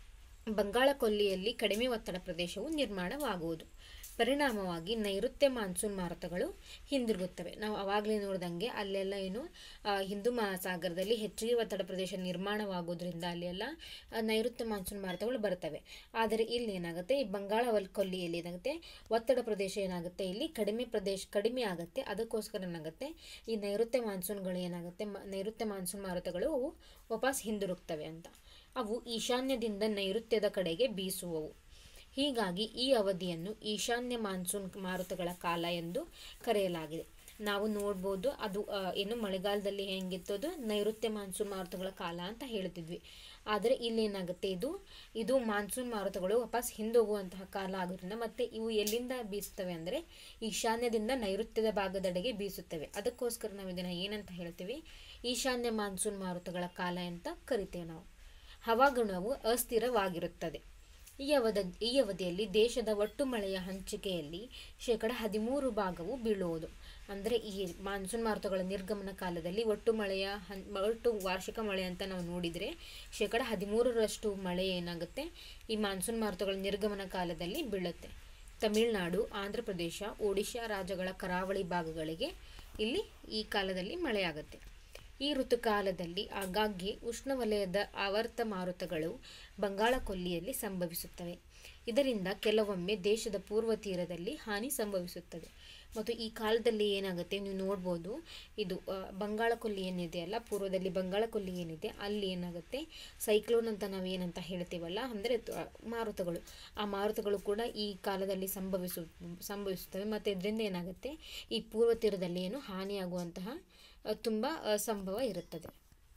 ಬಂಗಾಳ ಕೊಲ್ಲಿಯಲ್ಲಿ ಕಡಿಮೆ ಒತ್ತಡ ಪ್ರದೇಶವು ನಿರ್ಮಾಣವಾಗುವುದು ಪರಿಣಾಮವಾಗಿ ನೈಋತ್ಯ ಮಾನ್ಸೂನ್ ಮಾರುತಗಳು ಹಿಂದಿರುಗುತ್ತವೆ ನಾವು ಅವಾಗಲೇ ನೋಡ್ದಂಗೆ ಅಲ್ಲೆಲ್ಲ ಏನು ಆ, ಹಿಂದೂ ಮಹಾಸಾಗರದಲ್ಲಿ ಹೆಚ್ಚಿಗೆ ಒತ್ತಡ ಪ್ರದೇಶ ನಿರ್ಮಾಣವಾಗೋದ್ರಿಂದ ಅಲ್ಲೆಲ್ಲ ಆ, ನೈಋತ್ಯ ಮಾನ್ಸೂನ್ ಮಾರುತಗಳು ಬರ್ತವೆ ಆದರೆ ಇಲ್ಲಿ ಏನಾಗುತ್ತೆ ಈ ಬಂಗಾಳ ವಲ್ ಕೊಲ್ಲಿಯಲ್ಲಿ ಏನಾಗುತ್ತೆ ಒತ್ತಡ ಪ್ರದೇಶ ಏನಾಗುತ್ತೆ ಇಲ್ಲಿ ಕಡಿಮೆ ಪ್ರದೇಶ ಕಡಿಮೆ ಆಗುತ್ತೆ ಅದಕ್ಕೋಸ್ಕರ ಏನಾಗುತ್ತೆ ಈ ನೈಋತ್ಯ ಮಾನ್ಸೂನ್ಗಳು ಏನಾಗುತ್ತೆ ಮ- ನೈಋತ್ಯ ಮಾನ್ಸೂನ್ ಮಾರುತಗಳು ಅವು ವಾಪಸ್ ಹಿಂದಿರುಗ್ತವೆ ಅಂತ ಅವು ಈಶಾನ್ಯದಿಂದ ನೈಋತ್ಯದ ಕಡೆಗೆ ಬೀಸುವವು ಹೀಗಾಗಿ ಈ ಅವಧಿಯನ್ನು ಈಶಾನ್ಯ ಮಾನ್ಸೂನ್ ಮಾರುತಗಳ ಕಾಲ ಎಂದು ಕರೆಯಲಾಗಿದೆ ನಾವು ನೋಡ್ಬೋದು ಅದು ಆ, ಏನು ಮಳೆಗಾಲದಲ್ಲಿ ಹೆಂಗಿತ್ತು ಅದು ನೈಋತ್ಯ ಮಾನ್ಸೂನ್ ಮಾರುತಗಳ ಕಾಲ ಅಂತ ಹೇಳ್ತಿದ್ವಿ ಆದರೆ ಇಲ್ಲಿ ಏನಾಗುತ್ತೆ ಇದು ಇದು ಮಾನ್ಸೂನ್ ಮಾರುತಗಳು ವಾಪಸ್ ಹಿಂದೋಗುವಂತಹ ಕಾಲ ಆಗೋದ್ರಿಂದ ಮತ್ತೆ ಇವು ಎಲ್ಲಿಂದ ಬೀಸ್ತವೆ ಅಂದರೆ ಈಶಾನ್ಯದಿಂದ ನೈಋತ್ಯದ ಭಾಗದೆಡೆಗೆ ಬೀಸುತ್ತವೆ ಅದಕ್ಕೋಸ್ಕರ ನಾವು ಇದನ್ನು ಏನಂತ ಹೇಳ್ತೀವಿ ಈಶಾನ್ಯ ಮಾನ್ಸೂನ್ ಮಾರುತಗಳ ಕಾಲ ಅಂತ ಕರಿತೇವೆ ನಾವು ಹವಾಗುಣವು ಅಸ್ಥಿರವಾಗಿರುತ್ತದೆ ಈ ಅವಧ ಈ ಅವಧಿಯಲ್ಲಿ ದೇಶದ ಒಟ್ಟು ಮಳೆಯ ಹಂಚಿಕೆಯಲ್ಲಿ ಶೇಕಡ ಹದಿಮೂರು ಭಾಗವು ಬೀಳುವುದು ಅಂದರೆ ಈ ಮಾನ್ಸೂನ್ ಮಾರುತಗಳ ನಿರ್ಗಮನ ಕಾಲದಲ್ಲಿ ಒಟ್ಟು ಮಳೆಯ ಹನ್ ಒಟ್ಟು ವಾರ್ಷಿಕ ಮಳೆ ಅಂತ ನಾವು ನೋಡಿದರೆ ಶೇಕಡ ಹದಿಮೂರರಷ್ಟು ಮಳೆ ಏನಾಗುತ್ತೆ ಈ ಮಾನ್ಸೂನ್ ಮಾರುತಗಳ ನಿರ್ಗಮನ ಕಾಲದಲ್ಲಿ ಬೀಳುತ್ತೆ ತಮಿಳುನಾಡು ಆಂಧ್ರ ಪ್ರದೇಶ ಒಡಿಶಾ ರಾಜ್ಯಗಳ ಕರಾವಳಿ ಭಾಗಗಳಿಗೆ ಇಲ್ಲಿ ಈ ಕಾಲದಲ್ಲಿ ಮಳೆಯಾಗುತ್ತೆ ಈ ಋತುಕಾಲದಲ್ಲಿ ಆಗಾಗ್ಗೆ ಉಷ್ಣವಲಯದ ಆವರ್ತ ಮಾರುತಗಳು ಬಂಗಾಳ ಕೊಲ್ಲಿಯಲ್ಲಿ ಸಂಭವಿಸುತ್ತವೆ ಇದರಿಂದ ಕೆಲವೊಮ್ಮೆ ದೇಶದ ಪೂರ್ವ ತೀರದಲ್ಲಿ ಹಾನಿ ಸಂಭವಿಸುತ್ತದೆ ಮತ್ತು ಈ ಕಾಲದಲ್ಲಿ ಏನಾಗುತ್ತೆ ನೀವು ನೋಡ್ಬೋದು ಇದು ಆ, ಬಂಗಾಳ ಕೊಲ್ಲಿ ಏನಿದೆ ಅಲ್ಲ ಪೂರ್ವದಲ್ಲಿ ಬಂಗಾಳ ಕೊಲ್ಲಿ ಏನಿದೆ ಅಲ್ಲಿ ಏನಾಗುತ್ತೆ ಸೈಕ್ಲೋನ್ ಅಂತ ನಾವು ಏನಂತ ಹೇಳ್ತೀವಲ್ಲ ಅಂದರೆ ಮಾರುತಗಳು ಆ ಮಾರುತಗಳು ಕೂಡ ಈ ಕಾಲದಲ್ಲಿ ಸಂಭವಿಸು ಸಂಭವಿಸುತ್ತವೆ ಮತ್ತು ಇದರಿಂದ ಏನಾಗುತ್ತೆ ಈ ಪೂರ್ವ ತೀರದಲ್ಲಿ ಏನು ಹಾನಿಯಾಗುವಂತಹ ಆ, ತುಂಬ ಆ, ಸಂಭವ ಇರುತ್ತದೆ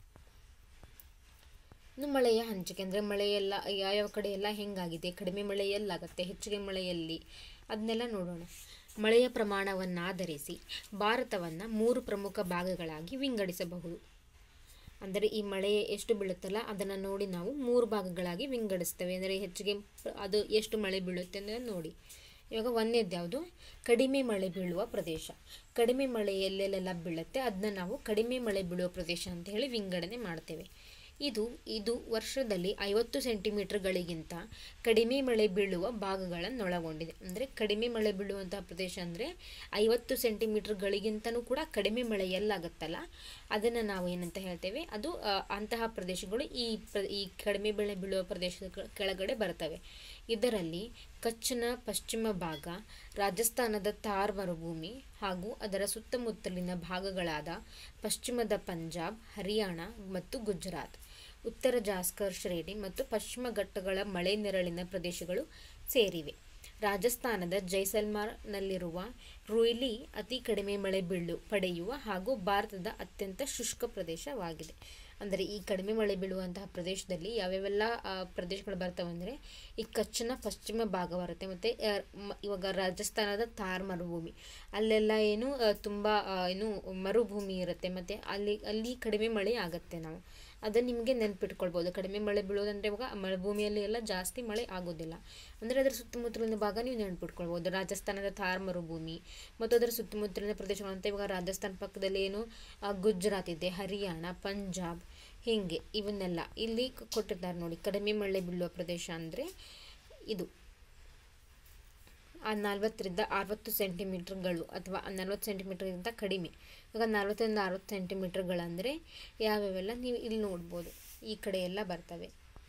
ಇನ್ನು ಮಳೆಯ ಹಂಚಿಕೆ ಅಂದರೆ ಮಳೆಯೆಲ್ಲ ಯಾವ್ಯಾವ ಕಡೆ ಎಲ್ಲ ಹೆಂಗಾಗಿದೆ ಕಡಿಮೆ ಮಳೆ ಎಲ್ಲಾಗುತ್ತೆ ಹೆಚ್ಚಿಗೆ ಮಳೆಯಲ್ಲಿ ಅದನ್ನೆಲ್ಲ ನೋಡೋಣ ಮಳೆಯ ಪ್ರಮಾಣವನ್ನಾಧರಿಸಿ ಭಾರತವನ್ನು ಮೂರು ಪ್ರಮುಖ ಭಾಗಗಳಾಗಿ ವಿಂಗಡಿಸಬಹುದು ಅಂದರೆ ಈ ಮಳೆ ಎಷ್ಟು ಬೀಳುತ್ತಲ್ಲ ಅದನ್ನು ನೋಡಿ ನಾವು ಮೂರು ಭಾಗಗಳಾಗಿ ವಿಂಗಡಿಸ್ತೇವೆ ಅಂದರೆ ಹೆಚ್ಚಿಗೆ ಪ್ರ- ಅದು ಎಷ್ಟು ಮಳೆ ಬೀಳುತ್ತೆ ಅಂದರೆ ನೋಡಿ ಇವಾಗ ಒಂದನೇದು ಯಾವುದು ಕಡಿಮೆ ಮಳೆ ಬೀಳುವ ಪ್ರದೇಶ ಕಡಿಮೆ ಮಳೆ ಎಲ್ಲೆಲ್ಲೆಲ್ಲ ಬೀಳುತ್ತೆ ಅದನ್ನ ನಾವು ಕಡಿಮೆ ಮಳೆ ಬೀಳುವ ಪ್ರದೇಶ ಅಂತ ಹೇಳಿ ವಿಂಗಡಣೆ ಮಾಡ್ತೇವೆ ಇದು ಇದು ವರ್ಷದಲ್ಲಿ ಐವತ್ತು ಸೆಂಟಿಮೀಟರ್ಗಳಿಗಿಂತ ಕಡಿಮೆ ಮಳೆ ಬೀಳುವ ಭಾಗಗಳನ್ನೊಳಗೊಂಡಿದೆ ಅಂದರೆ ಕಡಿಮೆ ಮಳೆ ಬೀಳುವಂತಹ ಪ್ರದೇಶ ಅಂದರೆ ಐವತ್ತು ಸೆಂಟಿಮೀಟರ್ಗಳಿಗಿಂತನೂ ಕೂಡ ಕಡಿಮೆ ಮಳೆ ಎಲ್ಲಾಗುತ್ತಲ್ಲ ಅದನ್ನು ನಾವು ಏನಂತ ಹೇಳ್ತೇವೆ ಅದು ಆ, ಅಂತಹ ಪ್ರದೇಶಗಳು ಈ ಪ್ರ ಈ ಕಡಿಮೆ ಮಳೆ ಬೀಳುವ ಪ್ರದೇಶದ ಕೆ- ಕೆಳಗಡೆ ಬರ್ತವೆ ಇದರಲ್ಲಿ ಕಚ್ನ ಪಶ್ಚಿಮ ಭಾಗ ರಾಜಸ್ಥಾನದ ಥಾರ್ ಮರುಭೂಮಿ ಹಾಗೂ ಅದರ ಸುತ್ತಮುತ್ತಲಿನ ಭಾಗಗಳಾದ ಪಶ್ಚಿಮದ ಪಂಜಾಬ್ ಹರಿಯಾಣ ಮತ್ತು ಗುಜರಾತ್ ಉತ್ತರ ಜಾಸ್ಕರ್ ಶ್ರೇಣಿ ಮತ್ತು ಪಶ್ಚಿಮ ಘಟ್ಟಗಳ ಮಳೆ ನೆರಳಿನ ಪ್ರದೇಶಗಳು ಸೇರಿವೆ ರಾಜಸ್ಥಾನದ ಜೈಸಲ್ಮಾರ್ನಲ್ಲಿರುವ ರುಯ್ಲಿ ಅತಿ ಕಡಿಮೆ ಮಳೆ ಬೀಳು ಪಡೆಯುವ ಹಾಗೂ ಭಾರತದ ಅತ್ಯಂತ ಶುಷ್ಕ ಪ್ರದೇಶವಾಗಿದೆ ಅಂದರೆ ಈ ಕಡಿಮೆ ಮಳೆ ಬೀಳುವಂತಹ ಪ್ರದೇಶದಲ್ಲಿ ಯಾವ್ಯಾವೆಲ್ಲ ಆ, ಪ್ರದೇಶಗಳು ಬರ್ತವೆ ಅಂದರೆ ಈ ಕಚ್ನ ಪಶ್ಚಿಮ ಭಾಗ ಬರುತ್ತೆ ಮತ್ತು ಇವಾಗ ರಾಜಸ್ಥಾನದ ಥಾರ್ ಮರುಭೂಮಿ ಅಲ್ಲೆಲ್ಲ ಏನು ಆ, ತುಂಬ ಆ, ಏನು ಮರುಭೂಮಿ ಇರುತ್ತೆ ಮತ್ತು ಅಲ್ಲಿ ಅಲ್ಲಿ ಕಡಿಮೆ ಮಳೆ ಆಗುತ್ತೆ ನಾವು ಅದನ್ನು ನಿಮಗೆ ನೆನ್ಪಿಟ್ಕೊಳ್ಬೋದು ಕಡಿಮೆ ಮಳೆ ಬೀಳೋದಂದರೆ ಇವಾಗ ಮರುಭೂಮಿಯಲ್ಲಿ ಎಲ್ಲ ಜಾಸ್ತಿ ಮಳೆ ಆಗೋದಿಲ್ಲ ಅಂದರೆ ಅದರ ಸುತ್ತಮುತ್ತಲಿನ ಭಾಗ ನೀವು ನೆನ್ಪಿಟ್ಕೊಳ್ಬೋದು ರಾಜಸ್ಥಾನದ ಥಾರ್ ಮರುಭೂಮಿ ಮತ್ತು ಅದರ ಸುತ್ತಮುತ್ತಲಿನ ಪ್ರದೇಶಗಳು ಅಂತ ಇವಾಗ ರಾಜಸ್ಥಾನ ಪಕ್ಕದಲ್ಲಿ ಏನು ಆ, ಗುಜರಾತ್ ಇದೆ ಹರಿಯಾಣ ಪಂಜಾಬ್ ಹೀಗೆ ಇವನ್ನೆಲ್ಲ ಇಲ್ಲಿ ಕ- ಕೊಟ್ಟಿದ್ದಾರೆ ನೋಡಿ ಕಡಿಮೆ ಮಳೆ ಬೀಳುವ ಪ್ರದೇಶ ಅಂದರೆ ಇದು ಆ ನಲ್ವತ್ತರಿಂದ ಅರವತ್ತು ಸೆಂಟಿಮೀಟರ್ಗಳು ಅಥವಾ ನಲ್ವತ್ತು ಸೆಂಟಿಮೀಟರ್ಗಿಂತ ಕಡಿಮೆ ಇವಾಗ ನಲ್ವತ್ತರಿಂದ ಅರವತ್ತು ಸೆಂಟಿಮೀಟರ್ಗಳಂದರೆ ಯಾವ್ಯಾವೆಲ್ಲ ನೀವು ಇಲ್ಲಿ ನೋಡ್ಬೋದು ಈ ಕಡೆ ಎಲ್ಲ ಬರ್ತವೆ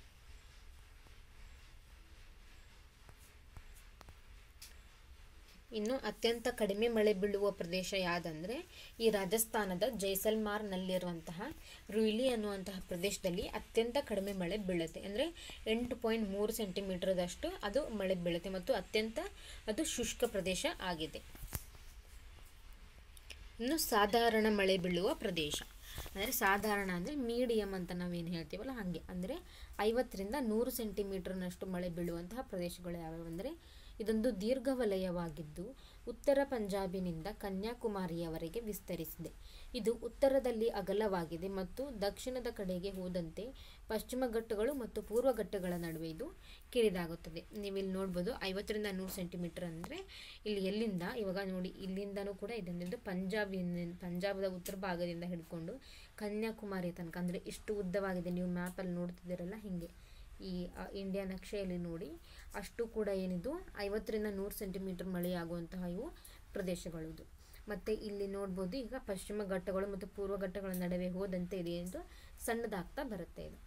ಇನ್ನು ಅತ್ಯಂತ ಕಡಿಮೆ ಮಳೆ ಬೀಳುವ ಪ್ರದೇಶ ಯಾವುದಂದರೆ ಈ ರಾಜಸ್ಥಾನದ ಜೈಸಲ್ಮಾರ್ನಲ್ಲಿರುವಂತಹ ರುಯ್ಲಿ ಅನ್ನುವಂತಹ ಪ್ರದೇಶದಲ್ಲಿ ಅತ್ಯಂತ ಕಡಿಮೆ ಮಳೆ ಬೀಳುತ್ತೆ ಅಂದರೆ ಎಂಟು ಪಾಯಿಂಟ್ ಮೂರು ಸೆಂಟಿಮೀಟರ್ದಷ್ಟು ಅದು ಮಳೆ ಬೀಳುತ್ತೆ ಮತ್ತು ಅತ್ಯಂತ ಅದು ಶುಷ್ಕ ಪ್ರದೇಶ ಆಗಿದೆ ಇನ್ನು ಸಾಧಾರಣ ಮಳೆ ಬೀಳುವ ಪ್ರದೇಶ ಅಂದರೆ ಸಾಧಾರಣ ಅಂದರೆ ಮೀಡಿಯಮ್ ಅಂತ ನಾವೇನು ಹೇಳ್ತೀವಲ್ಲ ಹಾಗೆ ಅಂದರೆ ಐವತ್ತರಿಂದ ನೂರು ಸೆಂಟಿಮೀಟರ್ನಷ್ಟು ಮಳೆ ಬೀಳುವಂತಹ ಪ್ರದೇಶಗಳು ಯಾವ್ಯಾವು ಅಂದರೆ ಇದೊಂದು ದೀರ್ಘ ವಲಯವಾಗಿದ್ದು ಉತ್ತರ ಪಂಜಾಬಿನಿಂದ ಕನ್ಯಾಕುಮಾರಿಯವರೆಗೆ ವಿಸ್ತರಿಸಿದೆ ಇದು ಉತ್ತರದಲ್ಲಿ ಅಗಲವಾಗಿದೆ ಮತ್ತು ದಕ್ಷಿಣದ ಕಡೆಗೆ ಹೋದಂತೆ ಪಶ್ಚಿಮ ಘಟ್ಟಗಳು ಮತ್ತು ಪೂರ್ವ ಘಟ್ಟಗಳ ನಡುವೆ ಇದು ಕಿರಿದಾಗುತ್ತದೆ ನೀವು ಇಲ್ಲಿ ನೋಡ್ಬೋದು ಐವತ್ತರಿಂದ ನೂರು ಸೆಂಟಿಮೀಟರ್ ಅಂದರೆ ಇಲ್ಲಿ ಎಲ್ಲಿಂದ ಇವಾಗ ನೋಡಿ ಇಲ್ಲಿಂದನೂ ಕೂಡ ಇದೊಂದು ಪಂಜಾಬಿನ ಪಂಜಾಬದ ಉತ್ತರ ಭಾಗದಿಂದ ಹಿಡ್ಕೊಂಡು ಕನ್ಯಾಕುಮಾರಿ ತನಕ ಅಂದರೆ ಇಷ್ಟು ಉದ್ದವಾಗಿದೆ ನೀವು ಮ್ಯಾಪಲ್ಲಿ ನೋಡ್ತಿದ್ದೀರಲ್ಲ ಹೀಗೆ ಈ ಆ, ಇಂಡಿಯಾ ನಕ್ಷೆಯಲ್ಲಿ ನೋಡಿ ಅಷ್ಟು ಕೂಡ ಏನಿದು ಐವತ್ತರಿಂದ ನೂರು ಸೆಂಟಿಮೀಟರ್ ಮಳೆಯಾಗುವಂತಹ ಇವು ಪ್ರದೇಶಗಳು ಇದು ಮತ್ತು ಇಲ್ಲಿ ನೋಡ್ಬೋದು ಈಗ ಪಶ್ಚಿಮ ಘಟ್ಟಗಳು ಮತ್ತು ಪೂರ್ವ ಘಟ್ಟಗಳ ನಡುವೆ ಹೋದಂತೆ ಇದೆ ಎಂದು ಸಣ್ಣದಾಗ್ತಾ ಬರುತ್ತೆ ಇದು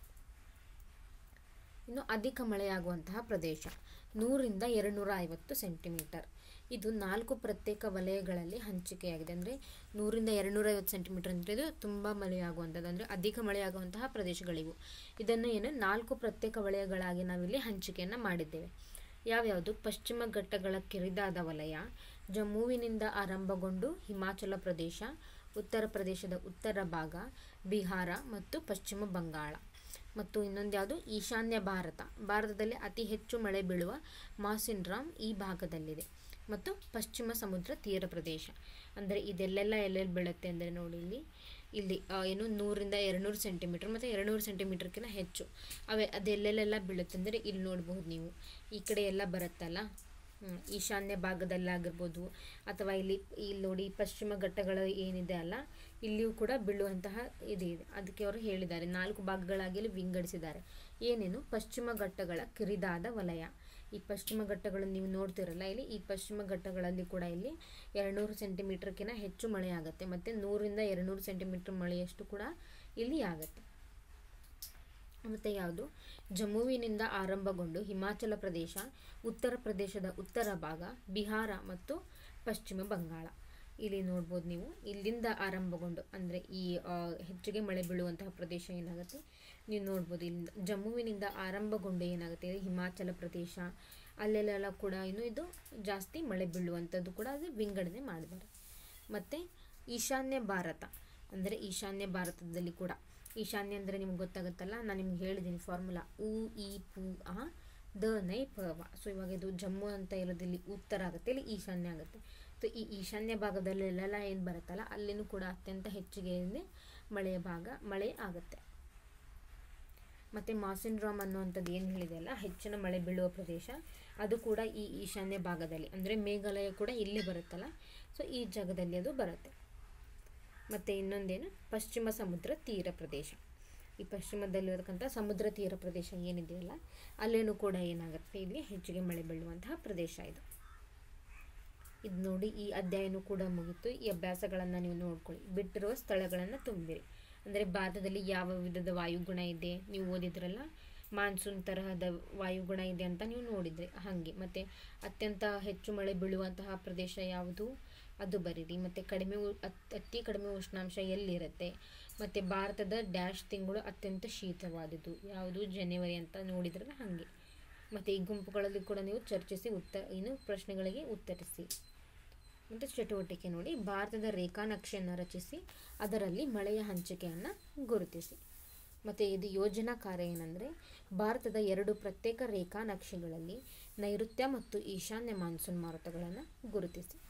ಇನ್ನು ಅಧಿಕ ಮಳೆಯಾಗುವಂತಹ ಪ್ರದೇಶ ನೂರಿಂದ ಎರಡುನೂರ ಐವತ್ತು ಸೆಂಟಿಮೀಟರ್ ಇದು ನಾಲ್ಕು ಪ್ರತ್ಯೇಕ ವಲಯಗಳಲ್ಲಿ ಹಂಚಿಕೆಯಾಗಿದೆ ಅಂದರೆ ನೂರಿಂದ ಎರಡುನೂರ ಐವತ್ತು ಸೆಂಟಿಮೀಟರ್ ಅಂದರೆ ಇದು ತುಂಬ ಮಳೆಯಾಗುವಂಥದ್ದು ಅಂದರೆ ಅಧಿಕ ಮಳೆಯಾಗುವಂತಹ ಪ್ರದೇಶಗಳಿವು ಇದನ್ನು ಏನು ನಾಲ್ಕು ಪ್ರತ್ಯೇಕ ವಲಯಗಳಾಗಿ ನಾವಿಲ್ಲಿ ಹಂಚಿಕೆಯನ್ನು ಮಾಡಿದ್ದೇವೆ ಯಾವ್ಯಾವುದು ಪಶ್ಚಿಮ ಘಟ್ಟಗಳ ಕಿರಿದಾದ ವಲಯ ಜಮ್ಮುವಿನಿಂದ ಆರಂಭಗೊಂಡು ಹಿಮಾಚಲ ಪ್ರದೇಶ ಉತ್ತರ ಪ್ರದೇಶದ ಉತ್ತರ ಭಾಗ ಬಿಹಾರ ಮತ್ತು ಪಶ್ಚಿಮ ಬಂಗಾಳ ಮತ್ತು ಇನ್ನೊಂದು ಯಾವುದು ಈಶಾನ್ಯ ಭಾರತ ಭಾರತದಲ್ಲಿ ಅತಿ ಹೆಚ್ಚು ಮಳೆ ಬೀಳುವ ಮಾಸಿನ್ರಾಮ್ ಈ ಭಾಗದಲ್ಲಿದೆ ಮತ್ತು ಪಶ್ಚಿಮ ಸಮುದ್ರ ತೀರ ಪ್ರದೇಶ ಅಂದರೆ ಇದೆಲ್ಲೆಲ್ಲ ಎಲ್ಲೆಲ್ಲಿ ಬೀಳುತ್ತೆ ಅಂದರೆ ನೋಡಿ ಇಲ್ಲಿ ಇಲ್ಲಿ ಆ, ಏನು ನೂರಿಂದ ಎರಡುನೂರು ಸೆಂಟಿಮೀಟರ್ ಮತ್ತು ಎರಡುನೂರು ಸೆಂಟಿಮೀಟರ್ಕಿಂತ ಹೆಚ್ಚು ಅವೇ ಅದೆಲ್ಲೆಲ್ಲೆಲ್ಲ ಬೀಳುತ್ತೆ ಅಂದರೆ ಇಲ್ಲಿ ನೋಡಬಹುದು ನೀವು ಈ ಕಡೆ ಎಲ್ಲ ಬರುತ್ತಲ್ಲ ಹ್ಮ್, ಈಶಾನ್ಯ ಭಾಗದಲ್ಲಾಗಿರ್ಬೋದು ಅಥವಾ ಇಲ್ಲಿ ಇಲ್ಲಿ ನೋಡಿ ಪಶ್ಚಿಮ ಘಟ್ಟಗಳು ಏನಿದೆ ಅಲ್ಲ ಇಲ್ಲಿಯೂ ಕೂಡ ಬೀಳುವಂತಹ ಇದು ಇದೆ ಅದಕ್ಕೆ ಅವರು ಹೇಳಿದ್ದಾರೆ ನಾಲ್ಕು ಭಾಗಗಳಾಗಿ ಇಲ್ಲಿ ವಿಂಗಡಿಸಿದ್ದಾರೆ ಏನೇನು ಪಶ್ಚಿಮ ಘಟ್ಟಗಳ ಕಿರಿದಾದ ವಲಯ ಈ ಪಶ್ಚಿಮ ಘಟ್ಟಗಳು ನೀವು ನೋಡ್ತಿರಲ್ಲ ಇಲ್ಲಿ ಈ ಪಶ್ಚಿಮ ಘಟ್ಟಗಳಲ್ಲಿ ಕೂಡ ಇಲ್ಲಿ ಎರಡುನೂರು ಸೆಂಟಿಮೀಟರ್ಕಿಂತ ಹೆಚ್ಚು ಮಳೆ ಆಗುತ್ತೆ ಮತ್ತು ನೂರಿಂದ ಎರಡುನೂರು ಸೆಂಟಿಮೀಟರ್ ಮಳೆಯಷ್ಟು ಕೂಡ ಇಲ್ಲಿ ಆಗುತ್ತೆ ಮತ್ತು ಯಾವುದು ಜಮ್ಮುವಿನಿಂದ ಆರಂಭಗೊಂಡು ಹಿಮಾಚಲ ಪ್ರದೇಶ ಉತ್ತರ ಪ್ರದೇಶದ ಉತ್ತರ ಭಾಗ ಬಿಹಾರ ಮತ್ತು ಪಶ್ಚಿಮ ಬಂಗಾಳ ಇಲ್ಲಿ ನೋಡ್ಬೋದು ನೀವು ಇಲ್ಲಿಂದ ಆರಂಭಗೊಂಡು ಅಂದರೆ ಈ ಆ, ಹೆಚ್ಚಿಗೆ ಮಳೆ ಬೀಳುವಂತಹ ಪ್ರದೇಶ ಏನಾಗುತ್ತೆ ನೀವು ನೋಡ್ಬೋದು ಇಲ್ಲಿಂದ ಜಮ್ಮುವಿನಿಂದ ಆರಂಭಗೊಂಡು ಏನಾಗುತ್ತೆ ಇಲ್ಲಿ ಹಿಮಾಚಲ ಪ್ರದೇಶ ಅಲ್ಲೆಲ್ಲ ಕೂಡ ಇನ್ನು ಇದು ಜಾಸ್ತಿ ಮಳೆ ಬೀಳುವಂಥದ್ದು ಕೂಡ ಅದು ವಿಂಗಡಣೆ ಮಾಡಿದ್ದಾರೆ ಮತ್ತು ಈಶಾನ್ಯ ಭಾರತ ಅಂದರೆ ಈಶಾನ್ಯ ಭಾರತದಲ್ಲಿ ಕೂಡ ಈಶಾನ್ಯ ಅಂದರೆ ನಿಮ್ಗೆ ಗೊತ್ತಾಗುತ್ತಲ್ಲ ನಾನು ನಿಮ್ಗೆ ಹೇಳಿದ್ದೀನಿ ಫಾರ್ಮುಲಾ ಉ ಇ ಪು ಆ ದ ನೈ ಪ ವ ಸೊ ಇವಾಗ ಇದು ಜಮ್ಮು ಅಂತ ಇರೋದು ಇಲ್ಲಿ ಉತ್ತರ ಆಗುತ್ತೆ ಇಲ್ಲಿ ಈಶಾನ್ಯ ಆಗುತ್ತೆ ಸೊ ಈ ಈಶಾನ್ಯ ಭಾಗದಲ್ಲೆಲ್ಲ ಏನು ಬರುತ್ತಲ್ಲ ಅಲ್ಲಿನೂ ಕೂಡ ಅತ್ಯಂತ ಹೆಚ್ಚಿಗೆ ಏನಿದೆ ಮಳೆಯ ಭಾಗ ಮಳೆ ಆಗುತ್ತೆ ಮತ್ತು ಮಾಸಿನ್ರಾಮ್ ಅನ್ನುವಂಥದ್ದು ಏನು ಹೇಳಿದೆಯಲ್ಲ ಹೆಚ್ಚಿನ ಮಳೆ ಬೀಳುವ ಪ್ರದೇಶ ಅದು ಕೂಡ ಈ ಈಶಾನ್ಯ ಭಾಗದಲ್ಲಿ ಅಂದರೆ ಮೇಘಾಲಯ ಕೂಡ ಇಲ್ಲಿ ಬರುತ್ತಲ್ಲ ಸೊ ಈ ಜಾಗದಲ್ಲಿ ಅದು ಬರುತ್ತೆ ಮತ್ತು ಇನ್ನೊಂದೇನು ಪಶ್ಚಿಮ ಸಮುದ್ರ ತೀರ ಪ್ರದೇಶ ಈ ಪಶ್ಚಿಮದಲ್ಲಿರತಕ್ಕಂಥ ಸಮುದ್ರ ತೀರ ಪ್ರದೇಶ ಏನಿದೆಯಲ್ಲ ಅಲ್ಲೇನೂ ಕೂಡ ಏನಾಗುತ್ತೆ ಇಲ್ಲಿ ಹೆಚ್ಚಿಗೆ ಮಳೆ ಬೀಳುವಂತಹ ಪ್ರದೇಶ ಇದು ಇದು ನೋಡಿ ಈ ಅಧ್ಯಾಯನೂ ಕೂಡ ಮುಗಿತು ಈ ಅಭ್ಯಾಸಗಳನ್ನು ನೀವು ನೋಡ್ಕೊಳ್ಳಿ ಬಿಟ್ಟಿರುವ ಸ್ಥಳಗಳನ್ನು ತುಂಬಿರಿ ಅಂದರೆ ಭಾರತದಲ್ಲಿ ಯಾವ ವಿಧದ ವಾಯುಗುಣ ಇದೆ ನೀವು ಓದಿದ್ರಲ್ಲ ಮಾನ್ಸೂನ್ ತರಹದ ವಾಯುಗುಣ ಇದೆ ಅಂತ ನೀವು ನೋಡಿದ್ರಿ ಹಾಗೆ ಮತ್ತು ಅತ್ಯಂತ ಹೆಚ್ಚು ಮಳೆ ಬೀಳುವಂತಹ ಪ್ರದೇಶ ಯಾವುದು ಅದು ಬರೀರಿ ಮತ್ತು ಕಡಿಮೆ ಉ- ಅತ್- ಅತಿ ಕಡಿಮೆ ಉಷ್ಣಾಂಶ ಎಲ್ಲಿರುತ್ತೆ ಮತ್ತು ಭಾರತದ ಡ್ಯಾಶ್ ತಿಂಗಳು ಅತ್ಯಂತ ಶೀತವಾದುದು ಯಾವುದು ಜನವರಿ ಅಂತ ನೋಡಿದ್ರಲ್ಲ ಹಾಗೆ ಮತ್ತು ಈ ಗುಂಪುಗಳಲ್ಲಿ ಕೂಡ ನೀವು ಚರ್ಚಿಸಿ ಉತ್ತರ ಏನು ಪ್ರಶ್ನೆಗಳಿಗೆ ಉತ್ತರಿಸಿ ಮತ್ತು ಚಟುವಟಿಕೆ ನೋಡಿ ಭಾರತದ ರೇಖಾನಕ್ಷೆಯನ್ನು ರಚಿಸಿ ಅದರಲ್ಲಿ ಮಳೆಯ ಹಂಚಿಕೆಯನ್ನು ಗುರುತಿಸಿ ಮತ್ತು ಇದು ಯೋಜನಾ ಕಾರ್ಯ ಏನಂದರೆ ಭಾರತದ ಎರಡು ಪ್ರತ್ಯೇಕ ರೇಖಾನಕ್ಷೆಗಳಲ್ಲಿ ನೈಋತ್ಯ ಮತ್ತು ಈಶಾನ್ಯ ಮಾನ್ಸೂನ್ ಮಾರುತಗಳನ್ನು ಗುರುತಿಸಿ